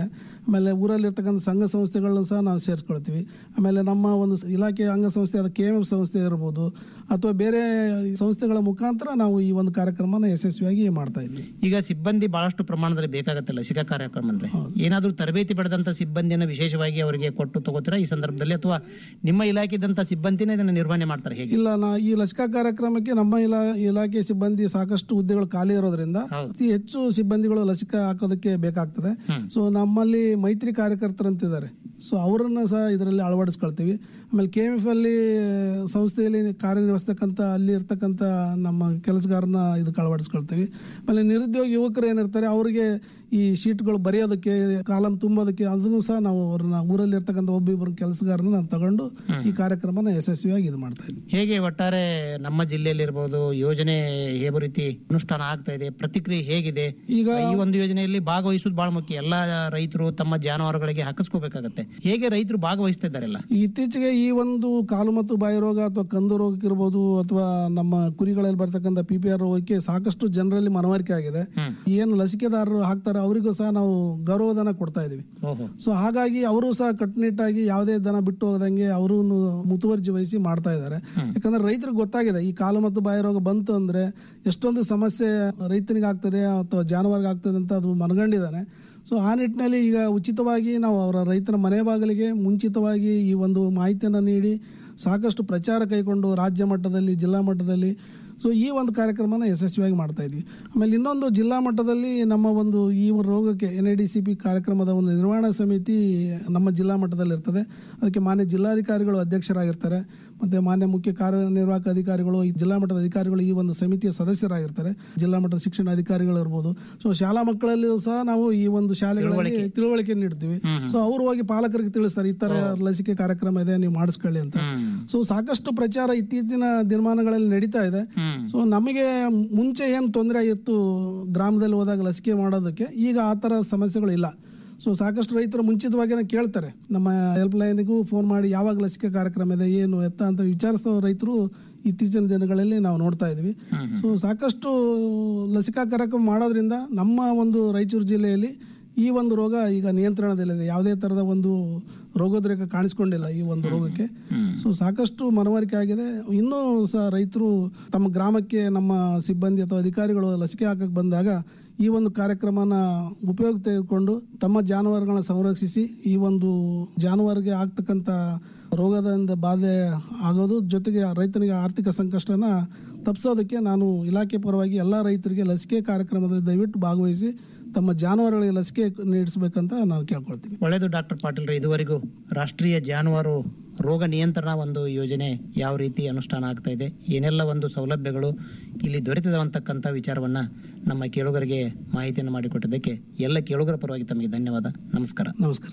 ಆಮೇಲೆ ಊರಲ್ಲಿರ್ತಕ್ಕಂಥ ಸಂಘ ಸಂಸ್ಥೆಗಳನ್ನ ಸಹ ನಾವು ಸೇರಿಸ್ಕೊಳ್ತೀವಿ ಆಮೇಲೆ ನಮ್ಮ ಒಂದು ಇಲಾಖೆ ಅಂಗಸಂಸ್ಥೆ ಆದ ಕೆ ಎಂ ಎಫ್ ಸಂಸ್ಥೆ ಇರ್ಬೋದು ಅಥವಾ ಬೇರೆ ಸಂಸ್ಥೆಗಳ ಮುಖಾಂತರ ನಾವು ಈ ಒಂದು ಕಾರ್ಯಕ್ರಮನ ಯಶಸ್ವಿಯಾಗಿ ಮಾಡ್ತಾ ಇದ್ವಿ ಈಗ ಸಿಬ್ಬಂದಿ ಬಹಳಷ್ಟು ಪ್ರಮಾಣದಲ್ಲಿ ಬೇಕಾಗುತ್ತೆ ಲಸಿಕಾ ಕಾರ್ಯಕ್ರಮ ಅಂದ್ರೆ ಏನಾದ್ರೂ ತರಬೇತಿ ಪಡೆದಂತ ಸಿಬ್ಬಂದಿಯನ್ನು ವಿಶೇಷವಾಗಿ ಅವರಿಗೆ ಕೊಟ್ಟು ತಗೋತೀರಾ ಈ ಸಂದರ್ಭದಲ್ಲಿ ಅಥವಾ ನಿಮ್ಮ ಇಲಾಖೆದಂತ ಸಿಬ್ಬಂದಿನೇ ಇದನ್ನು ನಿರ್ವಹಣೆ ಮಾಡ್ತಾರೆ ಹೇಗೆ ಇಲ್ಲ ನಾ ಈ ಲಸಿಕಾ ಕಾರ್ಯಕ್ರಮಕ್ಕೆ ನಮ್ಮ ಇಲಾ ಇಲಾಖೆ ಸಿಬ್ಬಂದಿ ಸಾಕಷ್ಟು ಹುದ್ದೆಗಳು ಖಾಲಿ ಇರೋದ್ರಿಂದ ಅತಿ ಹೆಚ್ಚು ಸಿಬ್ಬಂದಿಗಳು ಲಸಿಕಾ ಹಾಕೋದಕ್ಕೆ ಬೇಕಾಗ್ತದೆ ಸೊ ನಮ್ಮಲ್ಲಿ ಮೈತ್ರಿ ಕಾರ್ಯಕರ್ತರು ಅಂತಿದ್ದಾರೆ ಸೊ ಅವರನ್ನ ಸಹ ಇದರಲ್ಲಿ ಅಳವಡಿಸ್ಕೊಳ್ತೀವಿ ಆಮೇಲೆ ಕೆ ಎಮ್ ಎಫ್ ಅಲ್ಲಿ ಸಂಸ್ಥೆಯಲ್ಲಿ ಕಾರ್ಯನಿರ್ವಹಿಸ್ತಕ್ಕಂಥ ಅಲ್ಲಿ ಇರ್ತಕ್ಕಂಥ ನಮ್ಮ ಕೆಲಸಗಾರನ ಇದಕ್ಕೆ ಅಳವಡಿಸ್ಕೊಳ್ತೀವಿ ಆಮೇಲೆ ನಿರುದ್ಯೋಗ ಯುವಕರು ಏನಿರ್ತಾರೆ ಅವರಿಗೆ ಈ ಶೀಟ್ಗಳು ಬರೆಯೋದಕ್ಕೆ ಕಾಲಂ ತುಂಬೋದಕ್ಕೆ ಅದನ್ನು ಸಹ ನಾವು ಅವ್ರನ್ನ ಊರಲ್ಲಿ ಇರ್ತಕ್ಕಂಥ ಒಬ್ಬಿಬ್ಬರು ಕೆಲಸಗಾರನ ನಾವು ತಗೊಂಡು ಈ ಕಾರ್ಯಕ್ರಮನ ಯಶಸ್ವಿಯಾಗಿ ಇದು ಮಾಡ್ತಾ ಇದ್ವಿ ಹೇಗೆ ಒಟ್ಟಾರೆ ನಮ್ಮ ಜಿಲ್ಲೆಯಲ್ಲಿರ್ಬೋದು ಯೋಜನೆ ಯಾವ ರೀತಿ ಅನುಷ್ಠಾನ ಆಗ್ತಾ ಇದೆ ಪ್ರತಿಕ್ರಿಯೆ ಹೇಗಿದೆ ಈಗ ಈ ಒಂದು ಯೋಜನೆಯಲ್ಲಿ ಭಾಗವಹಿಸುವುದು ಬಹಳ ಮುಖ್ಯ ಎಲ್ಲಾ ರೈತರು ತಮ್ಮ ಜಾನುವಾರುಗಳಿಗೆ ಹಾಕಿಸ್ಕೋಬೇಕಾಗತ್ತೆ ಹೇಗೆ ರೈತರು ಭಾಗವಹಿಸ್ತಾ ಇದ್ದಾರೆಲ್ಲ ಇತ್ತೀಚೆಗೆ ಈ ಒಂದು ಕಾಲು ಮತ್ತು ಬಾಯಿ ರೋಗ ಅಥವಾ ಕಂದು ರೋಗಕ್ಕೆ ಇರ್ಬೋದು ಅಥವಾ ನಮ್ಮ ಕುರಿಗಳಲ್ಲಿ ಬರ್ತಕ್ಕಂಥ ಪಿ ಪಿ ಆರ್ ರೋಗಕ್ಕೆ ಸಾಕಷ್ಟು ಜನರಲ್ಲಿ ಮನವರಿಕೆ ಆಗಿದೆ ಏನು ಲಸಿಕೆದಾರರು ಹಾಕ್ತಾರೆ ಅವರಿಗೂ ಸಹ ನಾವು ಗೌರವಧನ ಕೊಡ್ತಾ ಇದೀವಿ ಸೊ ಹಾಗಾಗಿ ಅವರು ಸಹ ಕಟ್ಟುನಿಟ್ಟಾಗಿ ಯಾವುದೇ ದನ ಬಿಟ್ಟು ಹೋದಂಗೆ ಅವರು ಮುತುವರ್ಜಿ ವಹಿಸಿ ಮಾಡ್ತಾ ಇದ್ದಾರೆ ಯಾಕಂದ್ರೆ ರೈತರಿಗೆ ಗೊತ್ತಾಗಿದೆ ಈ ಕಾಲು ಮತ್ತು ಬಾಯಿ ರೋಗ ಬಂತು ಅಂದ್ರೆ ಎಷ್ಟೊಂದು ಸಮಸ್ಯೆ ರೈತನಿಗೆ ಆಗ್ತದೆ ಅಥವಾ ಜಾನುವಾರಿಗೆ ಆಗ್ತದೆ ಅಂತ ಅದು ಮನಗಂಡಿದ್ದಾನೆ ಸೊ ಆ ನಿಟ್ಟಿನಲ್ಲಿ ಈಗ ಉಚಿತವಾಗಿ ನಾವು ಅವರ ರೈತರ ಮನೆ ಬಾಗಿಲಿಗೆ ಮುಂಚಿತವಾಗಿ ಈ ಒಂದು ಮಾಹಿತಿಯನ್ನು ನೀಡಿ ಸಾಕಷ್ಟು ಪ್ರಚಾರ ಕೈಗೊಂಡು ರಾಜ್ಯ ಮಟ್ಟದಲ್ಲಿ ಜಿಲ್ಲಾ ಮಟ್ಟದಲ್ಲಿ ಸೊ ಈ ಒಂದು ಕಾರ್ಯಕ್ರಮನ ಯಶಸ್ವಿಯಾಗಿ ಮಾಡ್ತಾ ಇದ್ವಿ ಆಮೇಲೆ ಇನ್ನೊಂದು ಜಿಲ್ಲಾ ಮಟ್ಟದಲ್ಲಿ ನಮ್ಮ ಒಂದು ಈ ರೋಗಕ್ಕೆ N I D C P ಕಾರ್ಯಕ್ರಮದ ಒಂದು ನಿರ್ವಹಣಾ ಸಮಿತಿ ನಮ್ಮ ಜಿಲ್ಲಾ ಮಟ್ಟದಲ್ಲಿ ಇರ್ತದೆ ಅದಕ್ಕೆ ಮಾನ್ಯ ಜಿಲ್ಲಾಧಿಕಾರಿಗಳು ಅಧ್ಯಕ್ಷರಾಗಿರ್ತಾರೆ ಮತ್ತೆ ಮಾನ್ಯ ಮುಖ್ಯ ಕಾರ್ಯನಿರ್ವಾಹಕ ಅಧಿಕಾರಿಗಳು ಈ ಜಿಲ್ಲಾ ಮಟ್ಟದ ಅಧಿಕಾರಿಗಳು ಈ ಒಂದು ಸಮಿತಿಯ ಸದಸ್ಯರಾಗಿರ್ತಾರೆ ಜಿಲ್ಲಾ ಮಟ್ಟದ ಶಿಕ್ಷಣ ಅಧಿಕಾರಿಗಳು ಇರ್ಬೋದು ಸೊ ಶಾಲಾ ಮಕ್ಕಳಲ್ಲಿಯೂ ಸಹ ನಾವು ಈ ಒಂದು ಶಾಲೆಗಳಲ್ಲಿ ತಿಳುವಳಿಕೆ ನೀಡ್ತೀವಿ ಸೊ ಅವರು ಹೋಗಿ ಪಾಲಕರಿಗೆ ತಿಳಿಸ್ತಾರೆ ಈ ತರ ಲಸಿಕೆ ಕಾರ್ಯಕ್ರಮ ಇದೆ ನೀವು ಮಾಡಿಸ್ಕೊಳ್ಳಿ ಅಂತ ಸೊ ಸಾಕಷ್ಟು ಪ್ರಚಾರ ಇತ್ತೀಚಿನ ದಿನಮಾನಗಳಲ್ಲಿ ನಡೀತಾ ಇದೆ ಸೊ ನಮಗೆ ಮುಂಚೆ ಏನು ತೊಂದರೆ ಆಗಿತ್ತು ಗ್ರಾಮದಲ್ಲಿ ಹೋದಾಗ ಲಸಿಕೆ ಮಾಡೋದಕ್ಕೆ ಈಗ ಆ ಥರ ಸಮಸ್ಯೆಗಳು ಇಲ್ಲ ಸೊ ಸಾಕಷ್ಟು ರೈತರು ಮುಂಚಿತವಾಗಿನೇ ಕೇಳ್ತಾರೆ ನಮ್ಮ ಹೆಲ್ಪ್ ಲೈನ್ಗೂ ಫೋನ್ ಮಾಡಿ ಯಾವಾಗ ಲಸಿಕೆ ಕಾರ್ಯಕ್ರಮ ಇದೆ ಏನು ಎತ್ತ ಅಂತ ವಿಚಾರಿಸೋ ರೈತರು ಇತ್ತೀಚಿನ ದಿನಗಳಲ್ಲಿ ನಾವು ನೋಡ್ತಾ ಇದ್ವಿ ಸೊ ಸಾಕಷ್ಟು ಲಸಿಕಾ ಕಾರ್ಯಕ್ರಮ ಮಾಡೋದ್ರಿಂದ ನಮ್ಮ ಒಂದು ರಾಯಚೂರು ಜಿಲ್ಲೆಯಲ್ಲಿ ಈ ಒಂದು ರೋಗ ಈಗ ನಿಯಂತ್ರಣದಲ್ಲಿದೆ ಯಾವುದೇ ತರದ ಒಂದು ರೋಗೋದ್ರೇಕ ಕಾಣಿಸ್ಕೊಂಡಿಲ್ಲ ಈ ಒಂದು ರೋಗಕ್ಕೆ ಸೊ ಸಾಕಷ್ಟು ಮನವರಿಕೆ ಆಗಿದೆ ಇನ್ನೂ ಸಹ ರೈತರು ತಮ್ಮ ಗ್ರಾಮಕ್ಕೆ ನಮ್ಮ ಸಿಬ್ಬಂದಿ ಅಥವಾ ಅಧಿಕಾರಿಗಳು ಲಸಿಕೆ ಹಾಕಕ್ಕೆ ಬಂದಾಗ ಈ ಒಂದು ಕಾರ್ಯಕ್ರಮನ ಉಪಯೋಗ ತೆಗೆದುಕೊಂಡು ತಮ್ಮ ಜಾನುವಾರುಗಳನ್ನ ಸಂರಕ್ಷಿಸಿ ಈ ಒಂದು ಜಾನುವಾರಿಗೆ ಆಗ್ತಕ್ಕಂಥ ರೋಗದಿಂದ ಬಾಧೆ ಆಗೋದು ಜೊತೆಗೆ ರೈತನಿಗೆ ಆರ್ಥಿಕ ಸಂಕಷ್ಟನ ತಪ್ಪಿಸೋದಕ್ಕೆ ನಾನು ಇಲಾಖೆ ಪರವಾಗಿ ಎಲ್ಲ ರೈತರಿಗೆ ಲಸಿಕೆ ಕಾರ್ಯಕ್ರಮದಲ್ಲಿ ದಯವಿಟ್ಟು ಭಾಗವಹಿಸಿ ತಮ್ಮ ಜಾನುವಾರುಗಳಿಗೆ ಲಸಿಕೆ ನೀಡಿಸಬೇಕಂತ ನಾನು ಕೇಳ್ಕೊಳ್ತೀನಿ ಒಳ್ಳೆಯದು ಡಾಕ್ಟರ್ ಪಾಟೀಲ್ ಇದುವರೆಗೂ ರಾಷ್ಟ್ರೀಯ ಜಾನುವಾರು ರೋಗ ನಿಯಂತ್ರಣ ಒಂದು ಯೋಜನೆ ಯಾವ ರೀತಿ ಅನುಷ್ಠಾನ ಆಗ್ತಾ ಇದೆ ಏನೆಲ್ಲ ಒಂದು ಸೌಲಭ್ಯಗಳು ಇಲ್ಲಿ ದೊರೆತಿದೆ ಅಂತಕ್ಕಂಥ ವಿಚಾರವನ್ನ ನಮ್ಮ ಕೇಳುಗರಿಗೆ ಮಾಹಿತಿಯನ್ನು ಮಾಡಿಕೊಟ್ಟಿದ್ದಕ್ಕೆ ಎಲ್ಲ ಕೇಳುಗರ ಪರವಾಗಿ ತಮಗೆ ಧನ್ಯವಾದ ನಮಸ್ಕಾರ ನಮಸ್ಕಾರ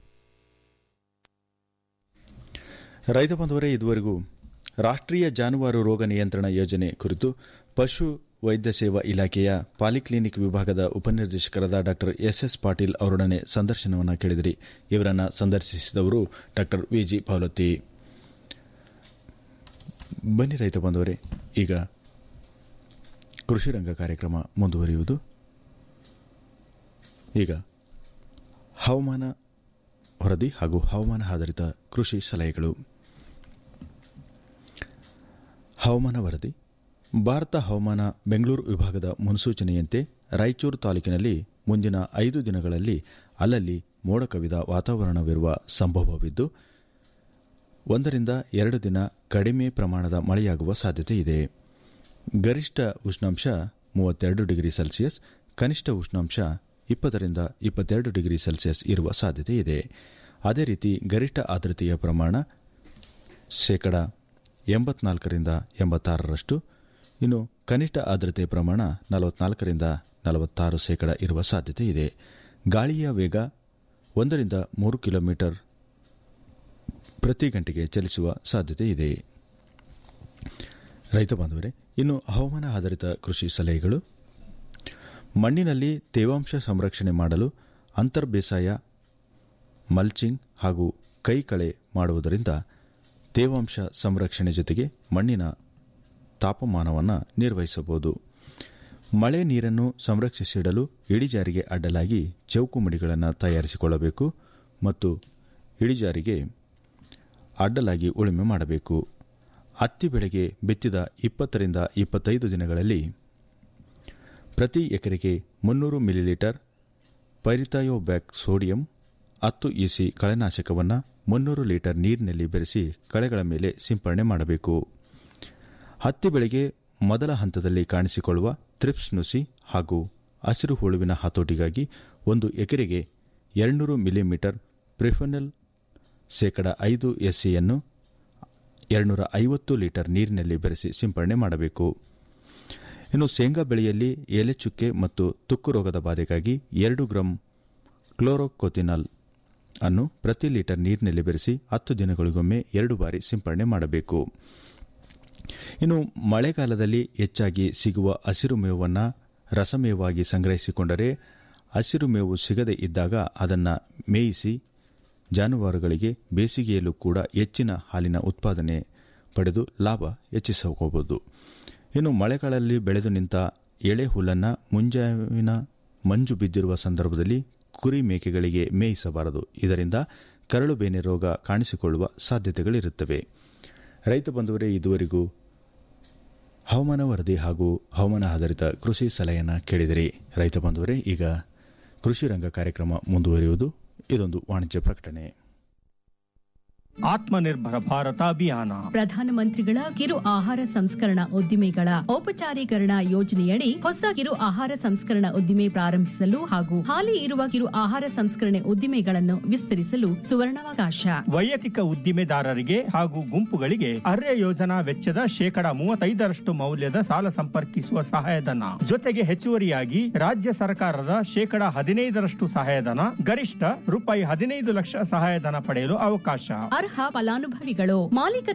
ರೈತ ಬಂಧುವರೇ ಇದುವರೆಗೂ ರಾಷ್ಟ್ರೀಯ ಜಾನುವಾರು ರೋಗ ನಿಯಂತ್ರಣ ಯೋಜನೆ ಕುರಿತು ಪಶು ವೈದ್ಯ ಸೇವಾ ಇಲಾಖೆಯ ಪಾಲಿಕ್ಲಿನಿಕ್ ವಿಭಾಗದ ಉಪನಿರ್ದೇಶಕರಾದ ಡಾಕ್ಟರ್ ಎಸ್ ಎಸ್ ಪಾಟೀಲ್ ಅವರೊಡನೆ ಸಂದರ್ಶನವನ್ನು ಕೇಳಿದಿರಿ ಇವರನ್ನ ಸಂದರ್ಶಿಸಿದವರು ಡಾಕ್ಟರ್ ವಿಜಿ ಪಾವಲತ್ತಿ ಬನ್ನಿ ರೈತ ಬಂದವರೇ ಈಗ ಕೃಷಿ ರಂಗ ಕಾರ್ಯಕ್ರಮ ಮುಂದುವರಿಯುವುದು ಈಗ ಹವಾಮಾನ ವರದಿ ಹಾಗೂ ಹವಾಮಾನ ಆಧಾರಿತ ಕೃಷಿ ಸಲಹೆಗಳು ಹವಾಮಾನ ವರದಿ ಭಾರತ ಹವಾಮಾನ ಬೆಂಗಳೂರು ವಿಭಾಗದ ಮುನ್ಸೂಚನೆಯಂತೆ ರಾಯಚೂರು ತಾಲೂಕಿನಲ್ಲಿ ಮುಂದಿನ ಐದು ದಿನಗಳಲ್ಲಿ ಅಲ್ಲಲ್ಲಿ ಮೋಡ ಕವಿದ ವಾತಾವರಣವಿರುವ ಸಂಭವವಿದ್ದು ಒಂದರಿಂದ ಎರಡು ದಿನ ಕಡಿಮೆ ಪ್ರಮಾಣದ ಮಳೆಯಾಗುವ ಸಾಧ್ಯತೆ ಇದೆ ಗರಿಷ್ಠ ಉಷ್ಣಾಂಶ ಮೂವತ್ತೆರಡು ಡಿಗ್ರಿ ಸೆಲ್ಸಿಯಸ್ ಕನಿಷ್ಠ ಉಷ್ಣಾಂಶ ಇಪ್ಪತ್ತರಿಂದ ಇಪ್ಪತ್ತೆರಡು ಡಿಗ್ರಿ ಸೆಲ್ಸಿಯಸ್ ಇರುವ ಸಾಧ್ಯತೆ ಇದೆ ಅದೇ ರೀತಿ ಗರಿಷ್ಠ ಆರ್ದ್ರತೆಯ ಪ್ರಮಾಣ ಶೇಕಡ ಎಂಬತ್ನಾಲ್ಕರಿಂದ ಎಂಬತ್ತಾರರಷ್ಟು ಇನ್ನು ಕನಿಷ್ಠ ಆರ್ದ್ರತೆ ಪ್ರಮಾಣ ನಲವತ್ನಾಲ್ಕರಿಂದ ನಲವತ್ತಾರು ಶೇಕಡ ಇರುವ ಸಾಧ್ಯತೆ ಇದೆ ಗಾಳಿಯ ವೇಗ ಒಂದರಿಂದ ಮೂರು ಕಿಲೋಮೀಟರ್ ಪ್ರತಿ ಗಂಟೆಗೆ ಚಲಿಸುವ ಸಾಧ್ಯತೆ ಇದೆ ರೈತ ಬಾಂಧವರೇ ಇನ್ನು ಹವಾಮಾನ ಆಧಾರಿತ ಕೃಷಿ ಸಲಹೆಗಳು ಮಣ್ಣಿನಲ್ಲಿ ತೇವಾಂಶ ಸಂರಕ್ಷಣೆ ಮಾಡಲು ಅಂತರ್ ಬೇಸಾಯ ಮಲ್ಚಿಂಗ್ ಹಾಗೂ ಕೈಕಳೆ ಮಾಡುವುದರಿಂದ ತೇವಾಂಶ ಸಂರಕ್ಷಣೆ ಜೊತೆಗೆ ಮಣ್ಣಿನ ತಾಪಮಾನವನ್ನು ನಿರ್ವಹಿಸಬಹುದು ಮಳೆ ನೀರನ್ನು ಸಂರಕ್ಷಿಸಿಡಲು ಇಳಿಜಾರಿಗೆ ಅಡ್ಡಲಾಗಿ ಚೌಕು ಮಡಿಗಳನ್ನು ತಯಾರಿಸಿಕೊಳ್ಳಬೇಕು ಮತ್ತು ಇಳಿಜಾರಿಗೆ ಅಡ್ಡಲಾಗಿ ಉಳುಮೆ ಮಾಡಬೇಕು ಹತ್ತಿ ಬೆಳೆಗೆ ಬಿತ್ತಿದ ಇಪ್ಪತ್ತರಿಂದ ಇಪ್ಪತ್ತೈದು ದಿನಗಳಲ್ಲಿ ಪ್ರತಿ ಎಕರೆಗೆ ಮುನ್ನೂರು ಮಿಲಿಲೀಟರ್ ಪೈರಿತಾಯೋಬ್ಯಾಕ್ ಸೋಡಿಯಂ ಹತ್ತು ಇಸಿ ಕಳೆನಾಶಕವನ್ನು ಮುನ್ನೂರು ಲೀಟರ್ ನೀರಿನಲ್ಲಿ ಬೆರೆಸಿ ಕಳೆಗಳ ಮೇಲೆ ಸಿಂಪರಣೆ ಮಾಡಬೇಕು ಹತ್ತಿ ಬೆಳೆಗೆ ಮೊದಲ ಹಂತದಲ್ಲಿ ಕಾಣಿಸಿಕೊಳ್ಳುವ ಥ್ರಿಪ್ಸ್ ನುಸಿ ಹಾಗೂ ಹಸಿರು ಹುಳುವಿನ ಹತೋಟಿಗಾಗಿ ಒಂದು ಎಕರೆಗೆ ಎರಡುನೂರು ಮಿಲಿಮೀಟರ್ ಪ್ರಿಫನಲ್ ಶೇಕಡ ಐದು ಎಸ್ಸಿಯನ್ನು ಎರಡುನೂರ ಐವತ್ತು ಲೀಟರ್ ನೀರಿನಲ್ಲಿ ಬೆರೆಸಿ ಸಿಂಪರಣೆ ಮಾಡಬೇಕು ಇನ್ನು ಶೇಂಗಾ ಬೆಳೆಯಲ್ಲಿ ಎಲೆ ಚುಕ್ಕೆ ಮತ್ತು ತುಕ್ಕು ರೋಗದ ಬಾಧೆಗಾಗಿ ಎರಡು ಗ್ರಾಂ ಕ್ಲೋರೋಕೊತಿನಾಲ್ ಅನ್ನು ಪ್ರತಿ ಲೀಟರ್ ನೀರಿನಲ್ಲಿ ಬೆರೆಸಿ ಹತ್ತು ದಿನಗಳಿಗೊಮ್ಮೆ ಎರಡು ಬಾರಿ ಸಿಂಪರಣೆ ಮಾಡಬೇಕು ಇನ್ನು ಮಳೆಗಾಲದಲ್ಲಿ ಹೆಚ್ಚಾಗಿ ಸಿಗುವ ಹಸಿರು ಮೇವನ್ನು ರಸಮೇವಾಗಿ ಸಂಗ್ರಹಿಸಿಕೊಂಡರೆ ಹಸಿರು ಮೇವು ಸಿಗದೇ ಇದ್ದಾಗ ಅದನ್ನು ಮೇಯಿಸಿ ಜಾನುವಾರುಗಳಿಗೆ ಬೇಸಿಗೆಯಲ್ಲೂ ಕೂಡ ಹೆಚ್ಚಿನ ಹಾಲಿನ ಉತ್ಪಾದನೆ ಪಡೆದು ಲಾಭ ಹೆಚ್ಚಿಸಿಕೋಬಹುದು ಇನ್ನು ಮಳೆಗಾಲದಲ್ಲಿ ಬೆಳೆದು ನಿಂತ ಎಳೆ ಹುಲ್ಲನ್ನು ಮುಂಜಾವಿನ ಮಂಜು ಬಿದ್ದಿರುವ ಸಂದರ್ಭದಲ್ಲಿ ಕುರಿ ಮೇಕೆಗಳಿಗೆ ಮೇಯಿಸಬಾರದು ಇದರಿಂದ ಕರಳು ಬೇನೆ ರೋಗ ಕಾಣಿಸಿಕೊಳ್ಳುವ ಸಾಧ್ಯತೆಗಳಿರುತ್ತವೆ ರೈತ ಬಂಧುವರೇ ಇದುವರೆಗೂ ಹವಾಮಾನ ವರದಿ ಹಾಗೂ ಹವಾಮಾನ ಆಧಾರಿತ ಕೃಷಿ ಸಲಹೆಯನ್ನು ಕೇಳಿದಿರಿ ರೈತ ಬಂಧುವರೇ ಈಗ ಕೃಷಿ ರಂಗ ಕಾರ್ಯಕ್ರಮ ಮುಂದುವರಿಯುವುದು ಇದೊಂದು ವಾಣಿಜ್ಯ ಪ್ರಕಟಣೆ ಆತ್ಮನಿರ್ಭರ ಭಾರತ ಅಭಿಯಾನ ಪ್ರಧಾನಮಂತ್ರಿಗಳ ಕಿರು ಆಹಾರ ಸಂಸ್ಕರಣಾ ಉದ್ದಿಮೆಗಳ ಔಪಚಾರೀಕರಣ ಯೋಜನೆಯಡಿ ಹೊಸ ಕಿರು ಆಹಾರ ಸಂಸ್ಕರಣಾ ಉದ್ದಿಮೆ ಪ್ರಾರಂಭಿಸಲು ಹಾಗೂ ಹಾಲಿ ಇರುವ ಕಿರು ಆಹಾರ ಸಂಸ್ಕರಣೆ ಉದ್ದಿಮೆಗಳನ್ನು ವಿಸ್ತರಿಸಲು ಸುವರ್ಣಾವಕಾಶ ವೈಯಕ್ತಿಕ ಉದ್ದಿಮೆದಾರರಿಗೆ ಹಾಗೂ ಗುಂಪುಗಳಿಗೆ ಅರ್ಯ ಯೋಜನಾ ವೆಚ್ಚದ ಶೇಕಡ ಮೂವತ್ತೈದರಷ್ಟು ಮೌಲ್ಯದ ಸಾಲ ಸಂಪರ್ಕಿಸುವ ಸಹಾಯಧನ ಜೊತೆಗೆ ಹೆಚ್ಚುವರಿಯಾಗಿ ರಾಜ್ಯ ಸರ್ಕಾರದ ಶೇಕಡ ಹದಿನೈದರಷ್ಟು ಸಹಾಯಧನ ಗರಿಷ್ಠ ರೂಪಾಯಿ ಹದಿನೈದು ಲಕ್ಷ ಸಹಾಯಧನ ಪಡೆಯಲು ಅವಕಾಶ ಅರ್ಹ ಫಲಾನುಭವಿಗಳು ಮಾಲೀಕ